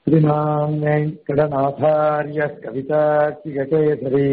श्रीमान् वेङ्कटनाथार्य कविताचिगकेसरी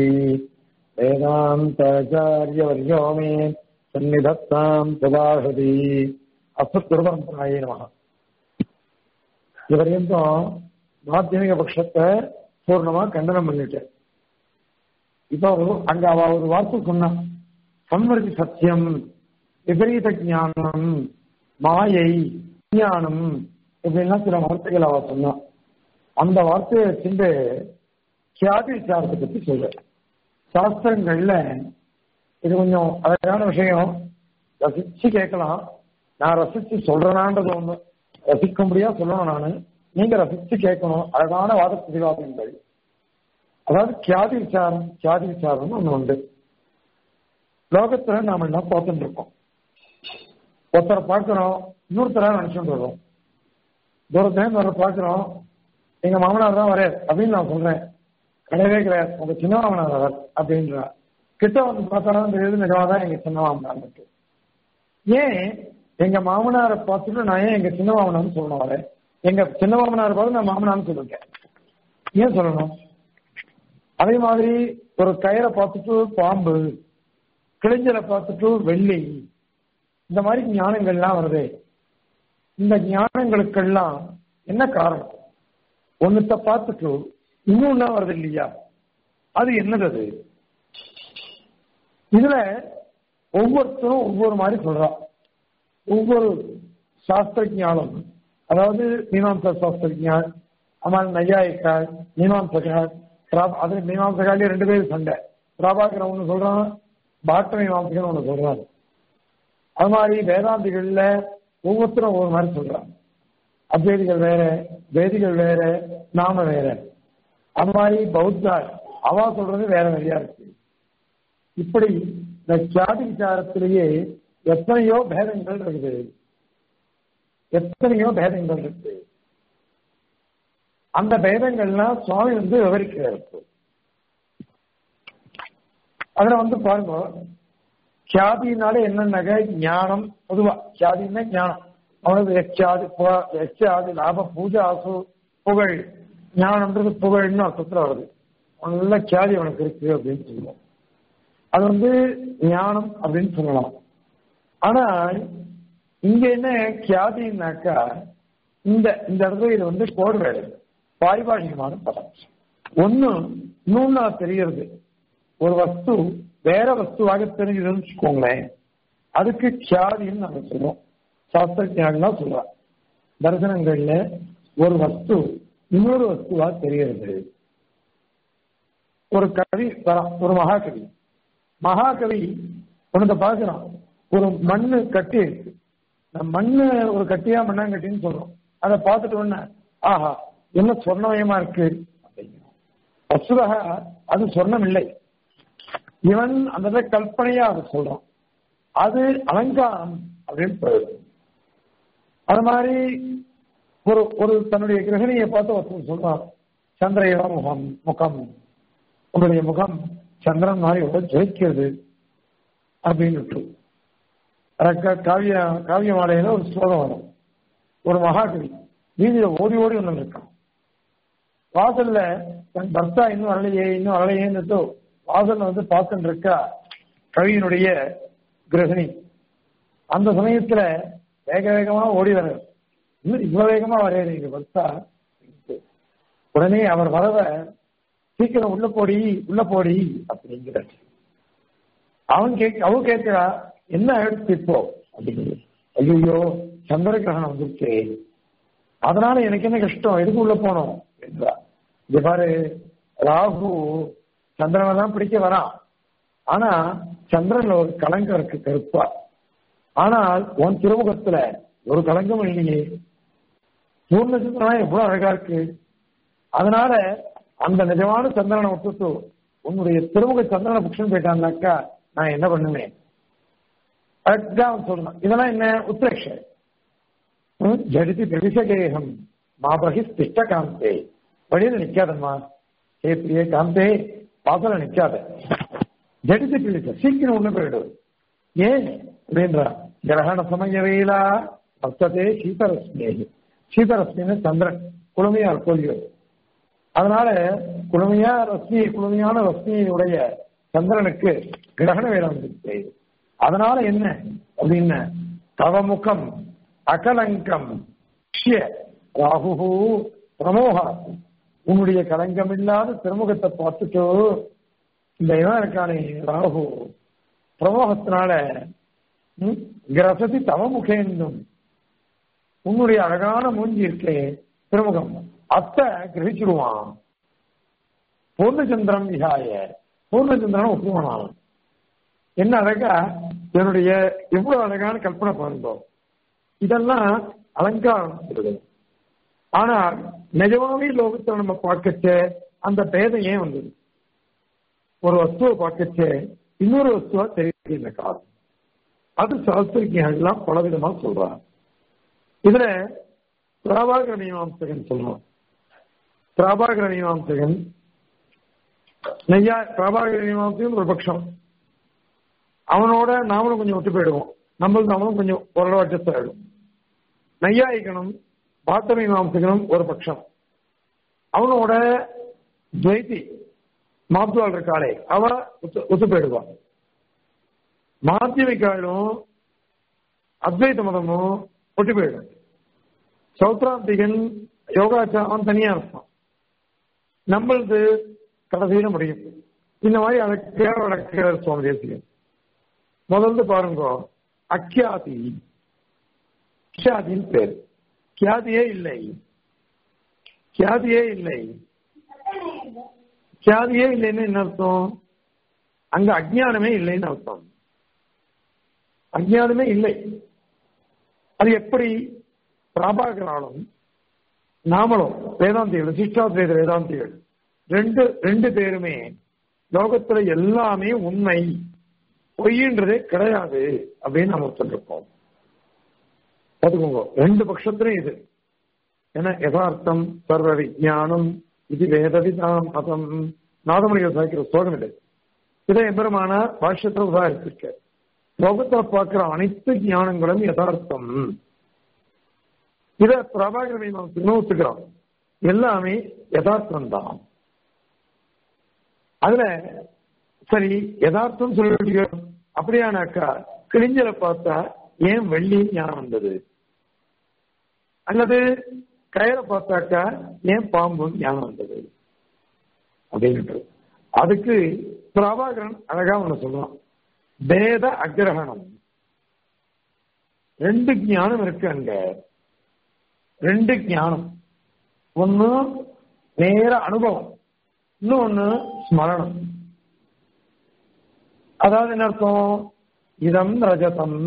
वेदान्ताचार्यवर्यो मे सन्निधत्ताम् सदाहृति அஸ்மத்குருபரம்பராயே நமக இதுவரையும் மாத்தியமிக பட்சத்தை பூர்ணமா கண்டனம் பண்ணிட்டேன் இப்போ அங்க அவ ஒரு வார்த்தை சொன்னான் சன்வர்த்தி சத்தியம் விபரீத ஞானம் மாயை ஞானம் இப்படின்லாம் சில வார்த்தைகள் அவ சொன்னான் அந்த வார்த்தையை வச்சுட்டு கியாதி விசாரத்தை பத்தி சொல்ற சாஸ்திரங்கள்ல இது கொஞ்சம் அழகான விஷயம் ரசிச்சு கேட்கலாம் நான் ரசிச்சு சொல்றேனான்றது ஒண்ணு ரசிக்க முடியா சொல்லணும் நானு நீங்க ரசிச்சு கேட்கணும் அழகான வாத பிரதிவாதங்கள் அதாவது கியாதி விசாரம் கியாதி விசாரம்னு ஒண்ணு உண்டு லோகத்துல நாம என்ன பார்த்துட்டு இருக்கோம் ஒருத்தரை பார்க்கிறோம் இன்னொருத்தர நினைச்சுட்டு இருக்கோம் தூரத்துல ஒரு பார்க்கிறோம் எங்க மாமனார் தான் வரையார் அப்படின்னு நான் சொல்றேன் கிடையவே கிடையாது உங்க சின்ன மாமனார் அவர் அப்படின்ற கிட்ட வந்து பார்த்தா தெரியுது நிஜமாதான் எங்க சின்ன மாமனார் ஏன் எங்க மாமனாரை பார்த்துட்டு நான் ஏன் எங்க சின்ன மாமனார்னு சொல்லணும் அவரை எங்க சின்ன மாமனார் பார்த்து நான் மாமனார்னு சொல்லிருக்கேன் ஏன் சொல்லணும் அதே மாதிரி ஒரு கயிறை பார்த்துட்டு பாம்பு கிழிஞ்சலை பார்த்துட்டு வெள்ளி இந்த மாதிரி ஞானங்கள்லாம் வருது இந்த ஞானங்களுக்கெல்லாம் என்ன காரணம் ஒன்னுத்த பார்த்துட்டு இன்னொன்னா வருது இல்லையா அது என்னது அது இதுல ஒவ்வொருத்தரும் ஒவ்வொரு மாதிரி சொல்றான் ஒவ்வொரு சாஸ்திர ஞானம் அதாவது மீமாம்சா சாஸ்திர ஞான் அமல் நையாயிக்கால் மீமாம்சகால் அது மீமாம்சகாலே ரெண்டு பேரும் சண்டை பிரபாகரன் ஒன்று சொல்றான் பாட்ட மீமாம்சகன் ஒன்று சொல்றான் அது மாதிரி வேதாந்திகள்ல ஒவ்வொருத்தரும் ஒவ்வொரு மாதிரி சொல்றாங்க அத்வைதிகள் வேற வேதிகள் வேற நாம வேற அது மாதிரி பௌத்தாள் அவா சொல்றது வேற வேறையா இருக்கு இப்படி இந்த சாதி விசாரத்திலேயே எத்தனையோ பேதங்கள் இருக்குது எத்தனையோ பேதங்கள் இருக்கு அந்த பேதங்கள்லாம் சுவாமி வந்து விவரிக்கிறார் அதுல வந்து பாருங்க கியாதினால என்னன்னாக்க ஞானம் பொதுவா கியாதின்னா ஞானம் அவனுக்கு எச்சாது எச்சாது லாப பூஜை ஆசு புகழ் ஞானம்ன்றது புகழ்னு அர்த்தத்தில் வருது நல்ல கியாதி அவனுக்கு இருக்கு அப்படின்னு சொல்லுவோம் அது வந்து ஞானம் அப்படின்னு சொல்லலாம் ஆனா இங்க என்ன கியாதினாக்கா இந்த இந்த இடத்துல இது வந்து கோடு வேலை பாரிபாஷிகமான பதம் ஒண்ணு இன்னொன்னா தெரியறது ஒரு வஸ்து வேற வஸ்துவாக தெரிஞ்சதுன்னு வச்சுக்கோங்களேன் அதுக்கு கியாதின்னு நம்ம சொல்றோம் சாஸ்திரஜானா சொல்றான் தரிசனங்கள்ல ஒரு வஸ்து இன்னொரு வஸ்துவா தெரிகிறது ஒரு கவி வரான் ஒரு மகாகவி மகாகவி உனக்கு பார்க்கிறான் ஒரு மண்ணு கட்டி இருக்கு மண்ணு ஒரு கட்டியா மண்ணாங்கட்டின்னு சொல்றோம் அதை பார்த்துட்டு உடனே ஆஹா என்ன சொர்ணமயமா இருக்கு அப்படிங்கிறோம் வசுதக அது சொர்ணம் இல்லை இவன் அந்த கல்பனையா அது சொல்றான் அது அலங்காரம் அப்படின்னு போயிடுது அது மாதிரி ஒரு ஒரு தன்னுடைய கிரகணியை பார்த்து ஒருத்தர் சொல்றான் சந்திரையோ முகம் முகம் உன்னுடைய முகம் சந்திரன் மாதிரி எவ்வளவு ஜெயிக்கிறது அப்படின்னு காவிய காவிய மாலையில ஒரு ஸ்லோகம் வரும் ஒரு மகாகவி வீதியில ஓடி ஓடி ஒன்று இருக்கான் வாசல்ல தன் பர்த்தா இன்னும் வரலையே இன்னும் வரலையேன்னு வாசல்ல வந்து பார்த்துட்டு இருக்கா கவியினுடைய கிரகிணி அந்த சமயத்துல வேக வேகமா ஓடி வர இன்னும் இவ்வளவு வேகமா வரையறீங்க பர்த்தா உடனே அவர் வரவ சீக்கிரம் உள்ள போடி உள்ள போடி அப்படிங்கிற அவன் கேட்க அவ கேட்கிறா என்ன ஆயிடுச்சு இப்போ அப்படிங்கிறது ஐயோ சந்திர கிரகணம் வந்துருச்சு அதனால எனக்கு என்ன கஷ்டம் எதுக்கு உள்ள போனோம் என்றா இது பாரு ராகு சந்திரனை தான் பிடிக்க வரான் ஆனா சந்திரன்ல ஒரு கலங்கம் இருக்கு கருப்பா ஆனால் உன் திருமுகத்துல ஒரு கலங்கம் இல்லையே பூர்ண சந்திரனா எவ்வளவு அழகா இருக்கு அதனால அந்த நிஜமான சந்திரனை விட்டுட்டு உன்னுடைய திருமுக சந்திரனை புக்ஷன் போயிட்டான்னாக்கா நான் என்ன பண்ணுவேன் அதுதான் சொல்லணும் இதெல்லாம் என்ன உத்ரேஷ ஜடிதி பிரவிசகேகம் மாபகி திஷ்ட காந்தே வழியில நிக்காதம்மா ஏ பிரிய காந்தே வாசல நிக்காத ஜடிதி பிரிச்ச சீக்கிரம் ஒண்ணு போயிடும் ஏன் அப்படின்றா கிரகண சமய வேலா வர்த்ததே சீதரஸ்மி சீதரஸ்மின்னு சந்திரன் குளுமையா இருக்கும் அதனால குளுமையா ரஸ்மி குளுமையான ரஸ்மியுடைய சந்திரனுக்கு கிரகண வேலை வந்துச்சு அதனால என்ன அப்படின்னு தவமுகம் அகலங்கம் க்ஷ்ய ராகு பிரமோகா உன்னுடைய கலங்கம் இல்லாத திருமுகத்தை பார்த்துட்டு இந்த இவன் இருக்கானே ராகு பிரமோகத்தினால ம், கிரசதி தவமுகேந்தும் உன்னுடைய அழகான மூஞ்சி இருக்கே திருமுகம் அத்தை கிரகிச்சிடுவான் பூர்ணச்சந்திரம் விகாய பூர்ணச்சந்திரன் ஒப்புவானான் என்ன அழகா என்னுடைய எவ்வளவு அழகான கல்பனை பாருங்க இதெல்லாம் அலங்காரம் சொல்லுது. ஆனால் நிஜமாவே லோகத்துல நம்ம பார்க்கச்ச அந்த பேதம் ஏன் வந்தது ஒரு வஸ்துவை பார்க்கச்ச இன்னொரு வஸ்துவா தெரியல காரணம் அது சாஸ்திரிகள் எல்லாம் பலவிதமா சொல்றாங்க இதுல பிராபாகர மீமாம்சகன் சொல்றோம் பிராபாகர மீமாம்சகன் நெய்யா பிராபாகர மீமாம்சகன் ஒரு பட்சம் அவனோட நாமளும் கொஞ்சம் ஒத்து போயிடுவோம் நம்மளும் நாமளும் கொஞ்சம் ஓரளவு அட்ஜஸ்ட் ஆயிடும் நையாயிக்கணும் பாத்த மீமாம்சகனும் ஒரு பட்சம் அவனோட துவைத்தி மாப்துவாள் இருக்காளே அவ ஒத்து ஒத்து போயிடுவான் மாத்தியமிக்காலும் அத்வைத மதமும் ஒட்டி போயிடும் சௌத்ராந்திகன் யோகாச்சா அவன் தனியா இருப்பான் நம்மளது கடைசியில முடியும் இந்த மாதிரி அதை கேரள சுவாமி தேசியம் முதல்ல பாருங்க அக்கியாதி கியாதின்னு பேர் கியாதியே இல்லை கியாதியே இல்லை கியாதியே இல்லைன்னு என்ன அர்த்தம் அங்க அஜ்ஞானமே இல்லைன்னு அர்த்தம் அஜ்ஞானமே இல்லை அது எப்படி பிராபாகராலும் நாமளும் வேதாந்திகள் விசிஷ்டாத்வைத வேதாந்திகள் ரெண்டு ரெண்டு பேருமே லோகத்துல எல்லாமே உண்மை பொய்ன்றதே கிடையாது அப்படின்னு நம்ம சொல்லிருக்கோம் பார்த்துக்கோங்க ரெண்டு பட்சத்திலும் இது ஏன்னா யதார்த்தம் சர்வ விஜானம் இது வேதவிதாம் மதம் நாதமணிகள் சாய்க்கிற ஸ்லோகம் இது இதை எம்பெருமானார் பாஷ்யத்தில் உதாரித்திருக்க லோகத்துல பார்க்கிற அனைத்து ஞானங்களும் யதார்த்தம் இத பிரபாகரனை நாம் பின்னோத்துக்கிறோம் எல்லாமே யதார்த்தம் தான் அதுல சரி யதார்த்தம் சொல்லிட்டு அப்படியானாக்கா கிழிஞ்சலை பார்த்தா ஏன் வெள்ளி ஞானம் வந்தது அல்லது கயரை பார்த்தாக்கா ஏன் பாம்பு ஞானம் வந்தது அப்படின்ட்டு அதுக்கு பிரபாகரன் அழகா ஒண்ணு சொல்றான் வேத அக்கிரகணம் ரெண்டு ஞானம் இருக்கு அங்க ரெண்டு ஞானம் ஒண்ணு நேர அனுபவம் இன்னொன்னு ஸ்மரணம் அதாவது என்ன அர்த்தம் இதம் ரஜதம்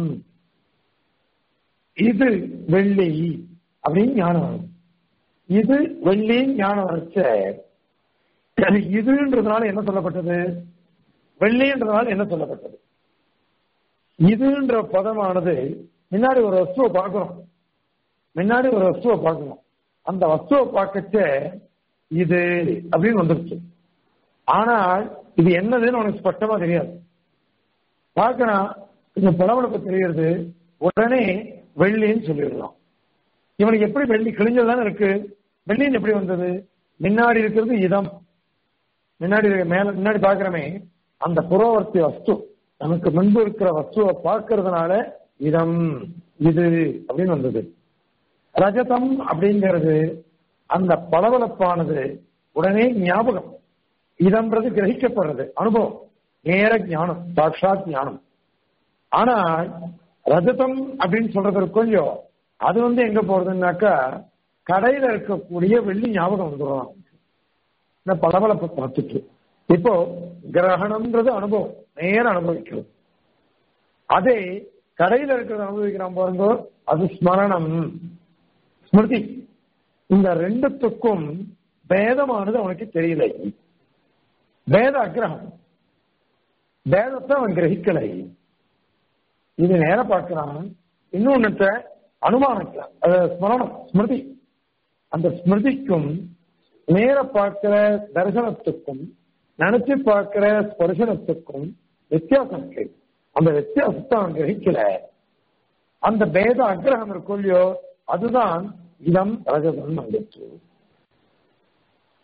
இது வெள்ளி அப்படின்னு ஞானம் வரும் இது வெள்ளி ஞானம் வச்ச இதுன்றதுனால என்ன சொல்லப்பட்டது வெள்ளின்றதுனால என்ன சொல்லப்பட்டது இதுன்ற பதமானது முன்னாடி ஒரு வஸ்துவை பார்க்கிறோம் முன்னாடி ஒரு வஸ்துவை பார்க்கணும் அந்த வஸ்துவை பார்க்கச்ச இது அப்படின்னு வந்துருச்சு ஆனால் இது என்னதுன்னு உனக்கு ஸ்பஷ்டமா தெரியாது பார்க்கணும் கொஞ்சம் புலவனுக்கு தெரியுது உடனே வெள்ளின்னு சொல்லிடலாம் இவனுக்கு எப்படி வெள்ளி கிழிஞ்சதுதானே இருக்கு வெள்ளின்னு எப்படி வந்தது முன்னாடி இருக்கிறது இதம் முன்னாடி இருக்க- மேல முன்னாடி பாக்குறமே அந்த புறவர்த்தி வஸ்து நமக்கு முன்பு இருக்கிற வஸ்துவை பார்க்கறதுனால இதம் இது அப்படின்னு வந்தது ரஜதம் அப்படிங்கிறது அந்த பளபளப்பானது உடனே ஞாபகம் இதம்ன்றது கிரகிக்கப்படுறது அனுபவம் நேர ஞானம் சாட்சாத் ஞானம் ஆனால் ரஜதம் அப்படின்னு சொல்றது கொஞ்சம் அது வந்து எங்க போறதுன்னாக்கா கடையில இருக்கக்கூடிய வெள்ளி ஞாபகம் வந்துடும் இந்த பளபளப்பை பார்த்துட்டு இப்போ கிரகணம்ன்றது அனுபவம் நேர அனுபவிக்கிறது அதே கடையில இருக்கிறத அனுபவிக்கிறான் பாருங்க அது ஸ்மரணம் ஸ்மிருதி இந்த ரெண்டுத்துக்கும் பேதமானது அவனுக்கு தெரியல பேத அக்கிரகம் பேதத்தை அவன் கிரகிக்கலை இது நேர பார்க்கிறான் இன்னொன்னுத்த அனுமானிக்கலாம் அது ஸ்மரணம் ஸ்மிருதி அந்த ஸ்மிருதிக்கும் நேர பார்க்கிற தரிசனத்துக்கும் நினைச்சு பார்க்கிற ஸ்பர்சனத்துக்கும் வித்தியாசம் இருக்கு அந்த வித்தியாசத்தை அவன் கிரகிக்கல அந்த பேத அக்கிரகம் இருக்கும் இல்லையோ அதுதான் இதம் ரஜதம் வந்துச்சு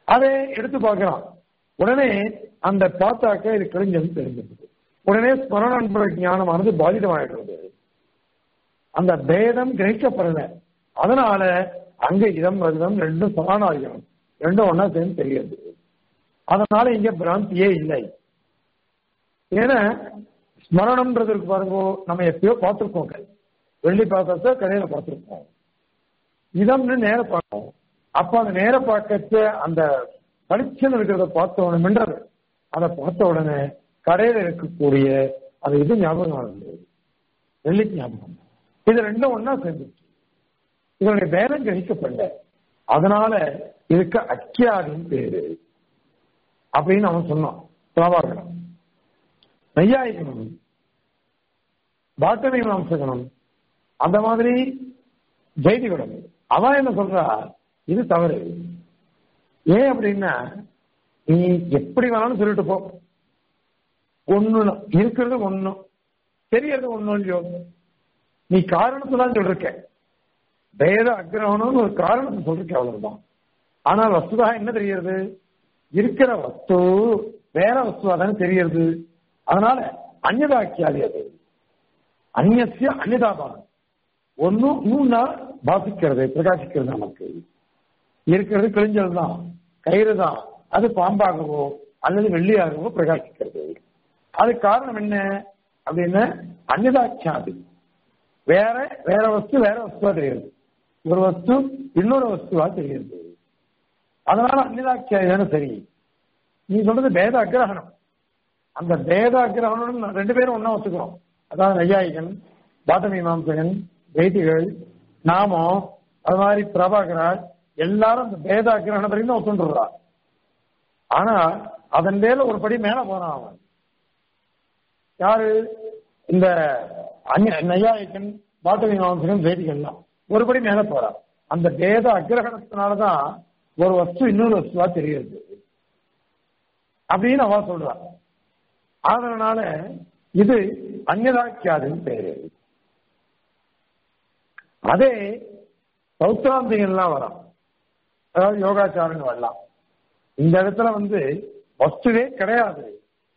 அதை எடுத்து பார்க்கிறான் உடனே அந்த பார்த்தாக்க இது கிழிஞ்சது தெரிஞ்சிருது உடனே ஸ்மரண ஞானமானது பாதிதமாயிடுறது அந்த பேதம் கிரகிக்கப்படல அதனால அங்க இதம் வருதம் ரெண்டும் சமானாகிடும் ரெண்டும் ஒன்னா சேர்ந்து தெரியாது அதனால இங்க பிராந்தியே இல்லை ஏன்னா ஸ்மரணம்ன்றதுக்கு பாருங்க நம்ம எப்பயோ பார்த்திருக்கோம் வெள்ளி பாத்திரத்தை கடையில பார்த்திருக்கோம் இதம்னு நேர பார்க்கணும் அப்ப அந்த நேர பார்க்கச்ச அந்த பளிச்சல் இருக்கிறத பார்த்த உடனே மின்றது அதை பார்த்த உடனே கடையில இருக்கக்கூடிய அது இது ஞாபகம் வருது வெள்ளி ஞாபகம் இது ரெண்டும் ஒன்னா சேர்ந்துச்சு இதனுடைய பேரம் கிரகிக்கப்படல அதனால இதுக்கு அக்கியாதின்னு பேரு அப்படின்னு அவன் சொன்னான் பிரபாகரன் நையாயிக்கணும் பாட்டனை அம்சகணும் அந்த மாதிரி ஜெய்திவிடம் அவன் என்ன சொல்றா இது தவறு ஏன் அப்படின்னா நீ எப்படி வேணாலும் சொல்லிட்டு போ ஒண்ணு இருக்கிறது ஒண்ணும் தெரியறது ஒண்ணும் இல்லையோ நீ காரணத்தை தான் சொல்லிருக்க வேத அக்கிரகணம்னு ஒரு காரணத்தை சொல்லிருக்க அவ்வளவுதான் ஆனால் வஸ்துதா என்ன தெரிகிறது இருக்கிற வஸ்து வேற வஸ்துவா தானே தெரியுது அதனால அந்நதாக்கியாதி அது அந்நிய அந்நிதாபானம் ஒன்னும் இன்னும்னா பாசிக்கிறது பிரகாசிக்கிறது நமக்கு இருக்கிறது கிழிஞ்சல் தான் கயிறு தான் அது பாம்பாகவோ அல்லது வெள்ளியாகவோ பிரகாசிக்கிறது அது காரணம் என்ன அப்படின்னு அந்நிதாக்கியாதி வேற வேற வஸ்து வேற வஸ்துவா தெரியுது ஒரு வஸ்து இன்னொரு வஸ்துவா தெரியுது அதனால அந்நிதாக்கியாதி சரி நீ சொல்றது பேத அக்கிரகணம் அந்த பேத அக்கிரகணம் ரெண்டு பேரும் ஒன்னா ஒத்துக்கிறோம் அதாவது நையாயிகன் பாட்ட மீமாம்சகன் வைதிகள் நாமம் அது மாதிரி பிரபாகராஜ் எல்லாரும் அந்த பேத அக்கிரகணத்திலையும் தான் ஒத்துண்டுறா ஆனா அதன் மேல ஒரு படி மேல போனான் அவன் யாரு இந்த நையாயிக்கன் பாட்ட மீமாம்சகன் வேதிகள்லாம் ஒருபடி மேல போறான் அந்த பேத அக்கிரகணத்தினாலதான் ஒரு வஸ்து இன்னொரு வஸ்துவா தெரியுது அப்படின்னு அவ சொல்றான் அதனால இது அந்நதாக்கியாதுன்னு பேரு அதே சௌத்திராந்திகள்லாம் வரும் அதாவது யோகாச்சாரன் வரலாம் இந்த இடத்துல வந்து வஸ்துவே கிடையாது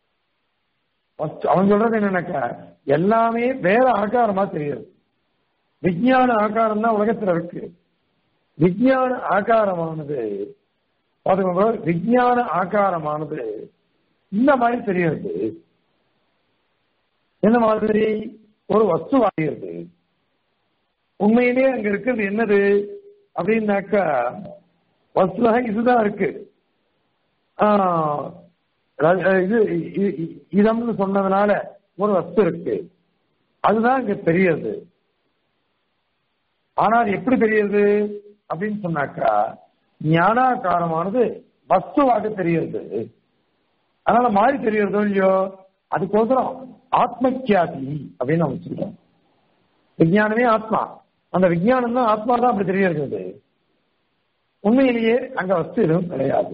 அவன் சொல்றது என்னன்னாக்கா எல்லாமே வேற ஆகாரமா தெரியுது விஜயான ஆகாரம் தான் உலகத்துல இருக்கு விஜயான ஆகாரமானது பாத்துக்கோங்க விஜயான ஆகாரமானது இந்த மாதிரி தெரியுது இந்த மாதிரி ஒரு வஸ்து ஆகிறது உண்மையிலேயே அங்க இருக்கிறது என்னது அப்படின்னாக்கா வஸ்துவாக இதுதான் இருக்கு இது இதம்னு சொன்னதுனால ஒரு வஸ்து இருக்கு அதுதான் இங்க தெரியுது ஆனால் எப்படி தெரியுது அப்படின்னு சொன்னாக்கா ஞானாகாரமானது வஸ்துவாக தெரியுது அதனால மாறி தெரியறதோ இல்லையோ அதுக்கோசரம் ஆத்மக்கியாதி அப்படின்னு நம்ம சொல்றோம் விஜயானமே ஆத்மா அந்த விஜயானம் தான் ஆத்மா தான் அப்படி தெரியறது உண்மையிலேயே அங்க வஸ்து எதுவும் கிடையாது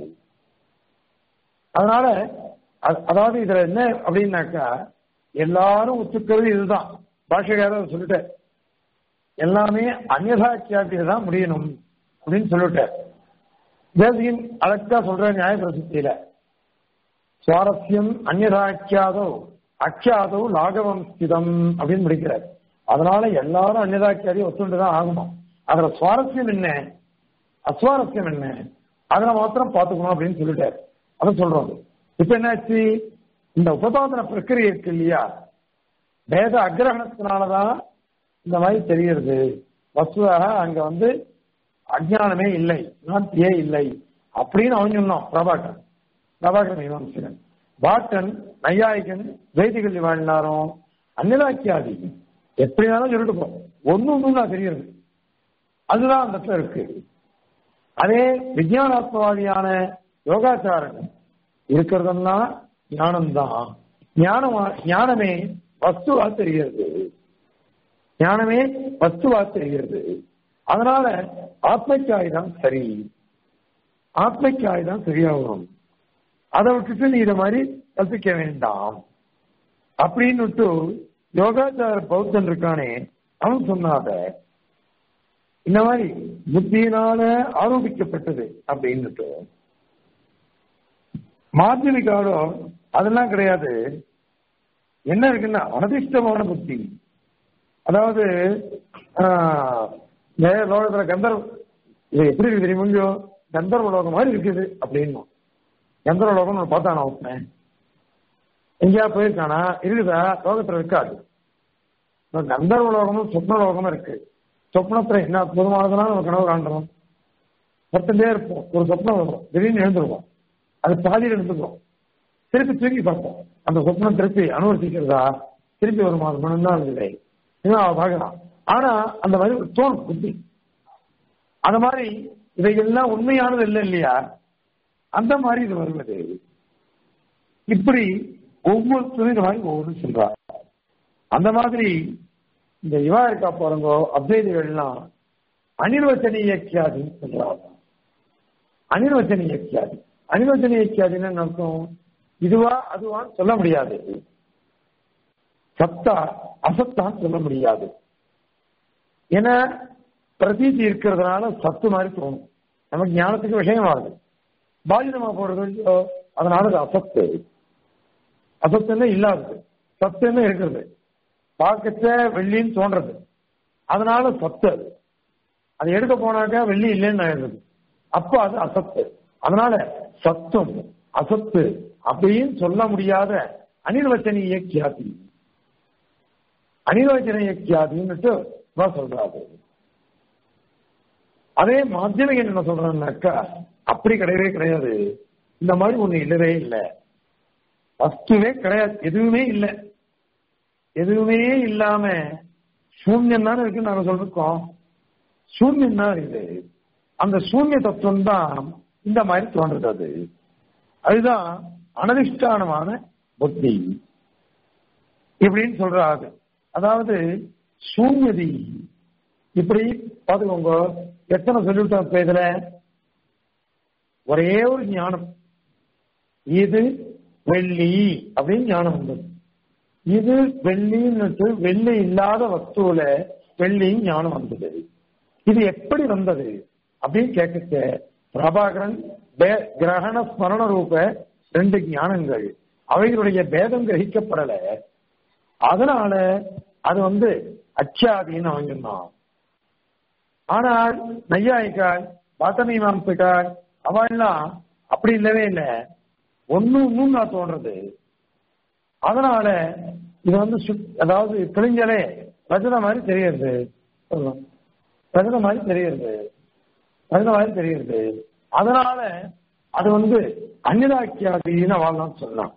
அதனால அதாவது இதுல என்ன அப்படின்னாக்கா எல்லாரும் ஒத்துக்கிறது இதுதான் பாஷகாரர் சொல்லிட்டார் எல்லாமே அந்நதாக்கியாத்தில தான் முடியணும் அப்படின்னு சொல்லிட்டார் தேசியின் அழகா சொல்ற நியாய பிரசித்தியில சுவாரஸ்யம் அந்நதாக்கியாதோ அக்கியாதோ லாகவம் ஸ்திதம் அப்படின்னு முடிக்கிறார் அதனால எல்லாரும் அந்நதாக்கியாதி ஒத்துண்டுதான் ஆகணும் அதுல சுவாரஸ்யம் என்ன அஸ்வாரஸ்யம் என்ன அதுல மாத்திரம் பாத்துக்கணும் அப்படின்னு சொல்லிட்டாரு அதை சொல்றோம் இப்ப என்னாச்சு இந்த உபபாதன பிரக்கிரியை இருக்கு இல்லையா வேத அக்கிரகணத்தினாலதான் இந்த மாதிரி தெரிகிறது வசுவாக அங்க வந்து அஜானமே இல்லை நாத்தியே இல்லை அப்படின்னு அவன் சொன்னான் பிரபாகரன் பிரபாகரன் மீமாம்சகன் பாட்டன் நையாயிகன் வேதிகள் வாழ்ந்தாரும் அந்நிலாக்கியாதி எப்படி வேணாலும் சொல்லிட்டு போ ஒன்னு ஒண்ணு நான் தெரியுது அதுதான் அந்த இடத்துல இருக்கு அதே விஜயானாத்மவாதியான யோகாச்சாரன் இருக்கிறதெல்லாம் ஞானம்தான் ஞானம் ஞானமே வஸ்துவா தெரிகிறது ஞானமே வஸ்துவா தெரிகிறது அதனால ஆத்மக்காய் தான் சரி ஆத்மக்காய் தான் சரியாகும் அதை விட்டுட்டு நீ இதை மாதிரி கற்பிக்க வேண்டாம் அப்படின்னு யோகாச்சார பௌத்தன் இருக்கானே அவன் சொன்னாத இந்த மாதிரி புத்தியினால ஆரோபிக்கப்பட்டது அப்படின்னுட்டு மாத்தியமிக்காரோ அதெல்லாம் கிடையாது என்ன இருக்குன்னா அனதிஷ்டமான புத்தி அதாவது ஆஹ், இந்த லோகத்துல கந்தர் இது எப்படி இருக்கு தெரியுமோ கந்தர்வ லோகம் மாதிரி இருக்குது அப்படின்னும் கந்தர்வ லோகம் நான் பார்த்தா நான் ஒப்பேன் எங்கேயா போயிருக்கானா இருக்குதா லோகத்துல இருக்காது இப்ப கந்தர்வ லோகமும் சொப்ன லோகமும் இருக்கு சொப்னத்துல என்ன அற்புதமானதுனா நம்ம கனவு காண்றோம் பத்துட்டே இருப்போம் ஒரு சொப்னம் வரும் திடீர்னு எழுந்துருவோம் அது பாதியில் எடுத்துக்கிறோம் திருப்பி தூக்கி பார்ப்போம் அந்த சொப்னம் திருப்பி அனுவர்த்திக்கிறதா திருப்பி ஒரு மாதம் மணி தான் இல்லை இன்னும் அவ பார்க்கலாம் ஆனா அந்த மாதிரி ஒரு தோணும் புத்தி அந்த மாதிரி இவையெல்லாம் உண்மையானது இல்லை இல்லையா அந்த மாதிரி இது வருவது இப்படி ஒவ்வொருத்தரும் இந்த மாதிரி ஒவ்வொரு சொல்றார் அந்த மாதிரி இந்த இவா இருக்கா பாருங்கோ அத்வைதிகள்லாம் அனிர்வச்சனீய கியாதின்னு சொல்றாங்க அனிர்வச்சனீய கியாதி அனிர்வச்சனீய கியாதின்னு என்ன அர்த்தம் இதுவா அதுவான்னு சொல்ல முடியாது சத்தா அசத்தான்னு சொல்ல முடியாது ஏன்னா பிரதீதி இருக்கிறதுனால சத்து மாதிரி தோணும் நமக்கு ஞானத்துக்கு விஷயமாகுது பாதிதமா போறது இல்லையோ, அதனால அது அசத்து அசத்துன்னு இல்லாதது சத்துன்னு இருக்கிறது பார்க்கச்ச வெள்ளின்னு தோன்றது அதனால சத்து அது அதை எடுக்க போனாக்கா வெள்ளி இல்லைன்னு ஆயிடுறது அப்போ அது அசத்து அதனால சத்தும் அசத்து அப்படின்னு சொல்ல முடியாத அனிர்வச்சனீய கியாதி அனிர்வச்சனீய கியாதின்னுட்டு இவா சொல்றாரு அதே மாத்தியமிகன் என்ன சொல்றான்னாக்கா அப்படி கிடையவே கிடையாது இந்த மாதிரி ஒண்ணு இல்லவே இல்லை வஸ்துவே கிடையாது எதுவுமே இல்லை எதுவுமே இல்லாம சூன்யம் தானே இருக்குன்னு நாங்க சொல்லிருக்கோம் சூன்யம் தான் இருக்குது அந்த சூன்ய தத்துவம் தான் இந்த மாதிரி தோன்றது அது அதுதான் அனதிஷ்டானமான புத்தி இப்படின்னு சொல்றாரு அதாவது சூன்யதி இப்படி பாத்துக்கோங்க எத்தனை சொல்லிவிட்டோம் இப்ப இதுல ஒரே ஒரு ஞானம் இது வெள்ளி அப்படின்னு ஞானம் வந்தது இது வெள்ளின்னுட்டு வெள்ளி இல்லாத வஸ்துவில வெள்ளி ஞானம் வந்தது இது எப்படி வந்தது அப்படின்னு கேட்க பிரபாகரன் பே- கிரகண ஸ்மரண ரூப ரெண்டு ஞானங்கள் அவைகளுடைய பேதம் கிரகிக்கப்படல அதனால அது வந்து அச்சாதின்னு அவன் சொன்னான் ஆனால் நையாயிக்கால் பாத்தமி மாம்சிக்கால் அவெல்லாம் அப்படி இல்லவே இல்லை ஒண்ணு இன்னும் நான் தோன்றது அதனால இது வந்து சுத்- அதாவது கிழிஞ்சலே ரஜத மாதிரி தெரியறது சொல்லலாம். ரஜத மாதிரி தெரியறது ரஜத மாதிரி தெரியறது அதனால அது வந்து அந்நிதாக்கியாதின்னு வாழலாம் சொல்லலாம்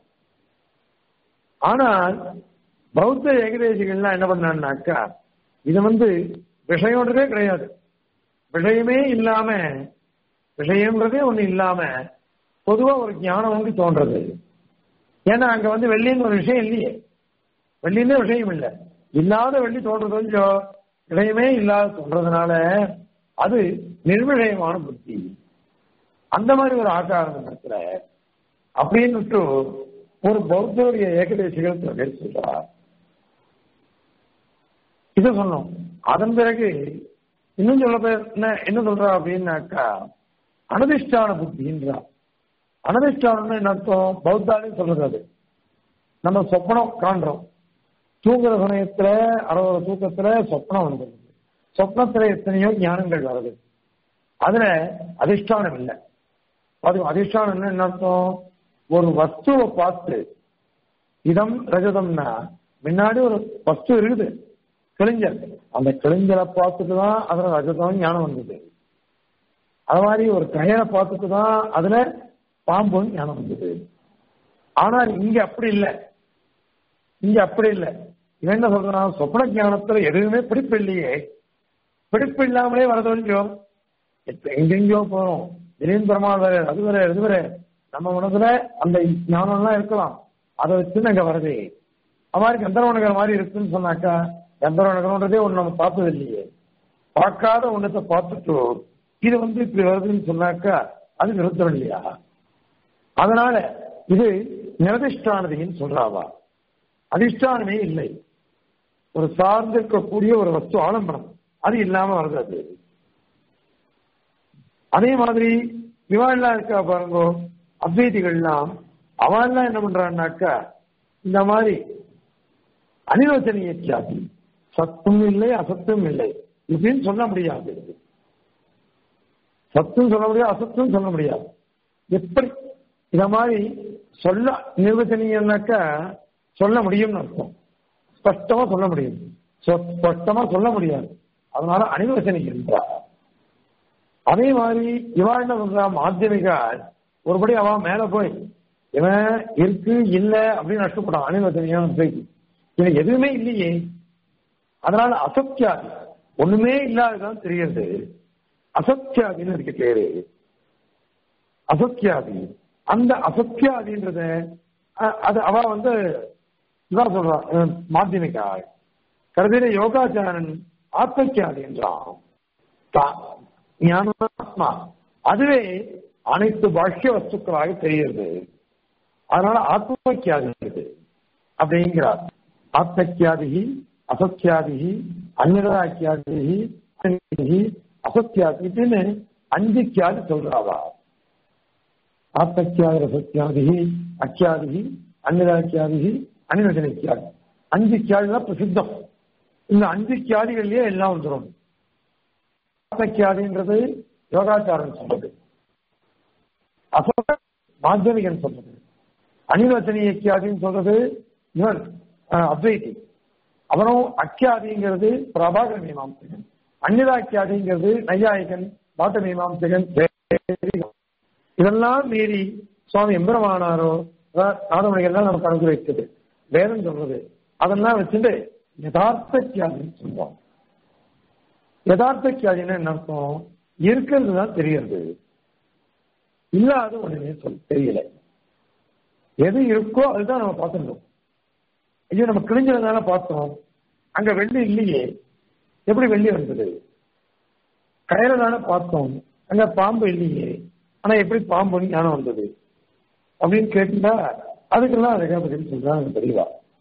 ஆனால் பௌத்த ஏகதேசிகள்லாம் என்ன பண்ணான்னாக்கா இது வந்து விஷயம்ன்றதே கிடையாது விஷயமே இல்லாம விஷயம்ன்றதே ஒண்ணு இல்லாம பொதுவா ஒரு ஞானம் வந்து தோன்றது ஏன்னா அங்க வந்து வெள்ளின்னு ஒரு விஷயம் இல்லையே வெள்ளின்னு விஷயம் இல்லை இல்லாத வெள்ளி தோன்றது கொஞ்சம் விஷயமே இல்லாத தோன்றதுனால அது நிர்விஷயமான புத்தி அந்த மாதிரி ஒரு ஆச்சாரம் இடத்துல அப்படின்னுட்டு ஒரு பௌத்தருடைய ஏகதேசிகள் சில பேர் சொல்றார் இது சொன்னோம் அதன் பிறகு இன்னும் சொல்ல பேர் என்ன என்ன சொல்றா அப்படின்னாக்கா அனதிஷ்டான புத்தின்றா அனதிஷ்டானம்னு என்ன அர்த்தம் பௌத்தாலே சொல்றது அது நம்ம சொப்பனம் காண்றோம் தூங்குற சமயத்துல அறுபது தூக்கத்துல சொப்னம் வந்துருது சொப்னத்துல எத்தனையோ ஞானங்கள் வருது அதுல அதிஷ்டானம் இல்லை அது அதிஷ்டானம் என்ன அர்த்தம் ஒரு வஸ்துவை பார்த்து இதம் ரஜதம்னா முன்னாடி ஒரு வஸ்து இருக்குது கிழிஞ்சல் அந்த கிழிஞ்சலை பார்த்துட்டு தான் அதுல ரஜதம் ஞானம் வந்தது அது மாதிரி ஒரு கயரை பார்த்துட்டு தான் அதுல பாம்புன்னு ஞானம் வந்தது ஆனால் இங்க அப்படி இல்லை இங்க அப்படி இல்லை இவன் என்ன சொல்றான் சொப்ன ஞானத்துல எதுவுமே பிடிப்பு இல்லையே பிடிப்பு இல்லாமலே வரது கொஞ்சம் இப்ப எங்கெங்கயோ போறோம் திடீர்னு பெருமாள் வேற அது வேற இது வேற நம்ம மனசுல அந்த ஞானம்லாம் இருக்கலாம் அதை வச்சு அங்க வருது அது மாதிரி கந்தரவனகர் மாதிரி இருக்குன்னு சொன்னாக்கா கந்தரவனகர்ன்றதே ஒண்ணு நம்ம பார்த்தது இல்லையே பார்க்காத ஒண்ணத்தை பார்த்துட்டு இது வந்து இப்படி வருதுன்னு சொன்னாக்கா அது விருத்தம் இல்லையா அதனால இது நிரதிஷ்டானதின்னு சொல்றாவா அதிஷ்டானமே இல்லை ஒரு சார்ந்திருக்கக்கூடிய ஒரு வஸ்து ஆலம்பனம் அது இல்லாம வருது அது அதே மாதிரி இவாள்லாம் இருக்கா பாருங்க அத்வைதிகள்லாம் அவன் என்ன பண்றான்னாக்கா இந்த மாதிரி அனிரோச்சனையை சாதி சத்தும் இல்லை அசத்தும் இல்லை இப்படின்னு சொல்ல முடியாது சத்தும் சொல்ல முடியாது அசத்தும் சொல்ல முடியாது எப்படி இத மாதிரி சொல்ல நிர்வச்சனீயம்னாக்கா சொல்ல முடியும்னு அர்த்தம் ஸ்பஷ்டமா சொல்ல முடியும் சொ- ஸ்பஷ்டமா சொல்ல முடியாது அதனால அனிர்வச்சனிக்கின்றார் அதே மாதிரி இவா என்ன பண்றா மாத்தியமிகா ஒருபடி அவன் மேல போய் இவன் இருக்கு இல்ல அப்படின்னு நஷ்டப்பட்டான் அனிர்வச்சனியான போய் இவன் எதுவுமே இல்லையே அதனால அசத்தியாதி ஒண்ணுமே இல்லாததான் தெரியுது அசத்தியாதின்னு இருக்கு பேரு அசத்தியாதி அந்த அசத்தியாதின்றத அ- அது அவ வந்து இதான் சொல்றா அஹ், மாத்தியமிகா கருதின யோகாச்சாரன் ஆத்மக்கியாதி என்றான் தா- ஞானாத்மா அதுவே அனைத்து பாஷ்ய வஸ்துக்களாக தெரிகிறது அதனால ஆத்மக்கியாதி இருக்குது அப்படிங்கிறார் ஆத்மக்கியாதி அசத்தியாதி அந்நிரதாக்கியாதி அசத்தியாதி இப்படின்னு அஞ்சு கியாதி சொல்றாவா ஆத்மக்கியாதி ரசத்தியாதி அக்கியாதி அந்நிராக்கியாதி அனிரஜனிக்கியாதி அஞ்சு கியாதி தான் பிரசித்தம் இந்த அஞ்சு கியாதிகள்லயே எல்லாம் வந்துடும் ஆத்மக்கியாதின்றது யோகாச்சாரம் சொல்றது அசோக மாத்தியமிகன் சொல்றது அனிர்வச்சனீய கியாதின்னு சொல்றது இவன் அஹ், அத்வைதி அவனும் அக்கியாதிங்கிறது பிரபாகர மீமாம்சகன் அந்நிதாக்கியாதிங்கிறது நையாயிகன் பாட்ட மீமாம்சகன் வேதிகன். இதெல்லாம் மீறி சுவாமி எம்பெருமானாரோ நாதமணிகள்லாம் நமக்கு அனுகிரகிச்சது வேதம் சொல்றது அதெல்லாம் வச்சுட்டு யதார்த்த கியாதின்னு சொல்றோம் யதார்த்த கியாதின்னா என்ன அர்த்தம் இருக்கிறது தான் தெரியறது இல்லாத ஒண்ணுமே சொல் தெரியல எது இருக்கோ அதுதான் நம்ம பார்த்துருந்தோம் ஐயோ நம்ம கிழிஞ்சதுனால பார்த்தோம் அங்க வெள்ளி இல்லையே எப்படி வெள்ளி வந்தது கயிறு தானே பார்த்தோம் அங்க பாம்பு இல்லையே ஆனா எப்படி பாம்புன்னு ஞானம் வந்தது அப்படின்னு கேட்டா அதுக்கெல்லாம் அதுக்காக பதில் சொல்றாங்க தெரியவா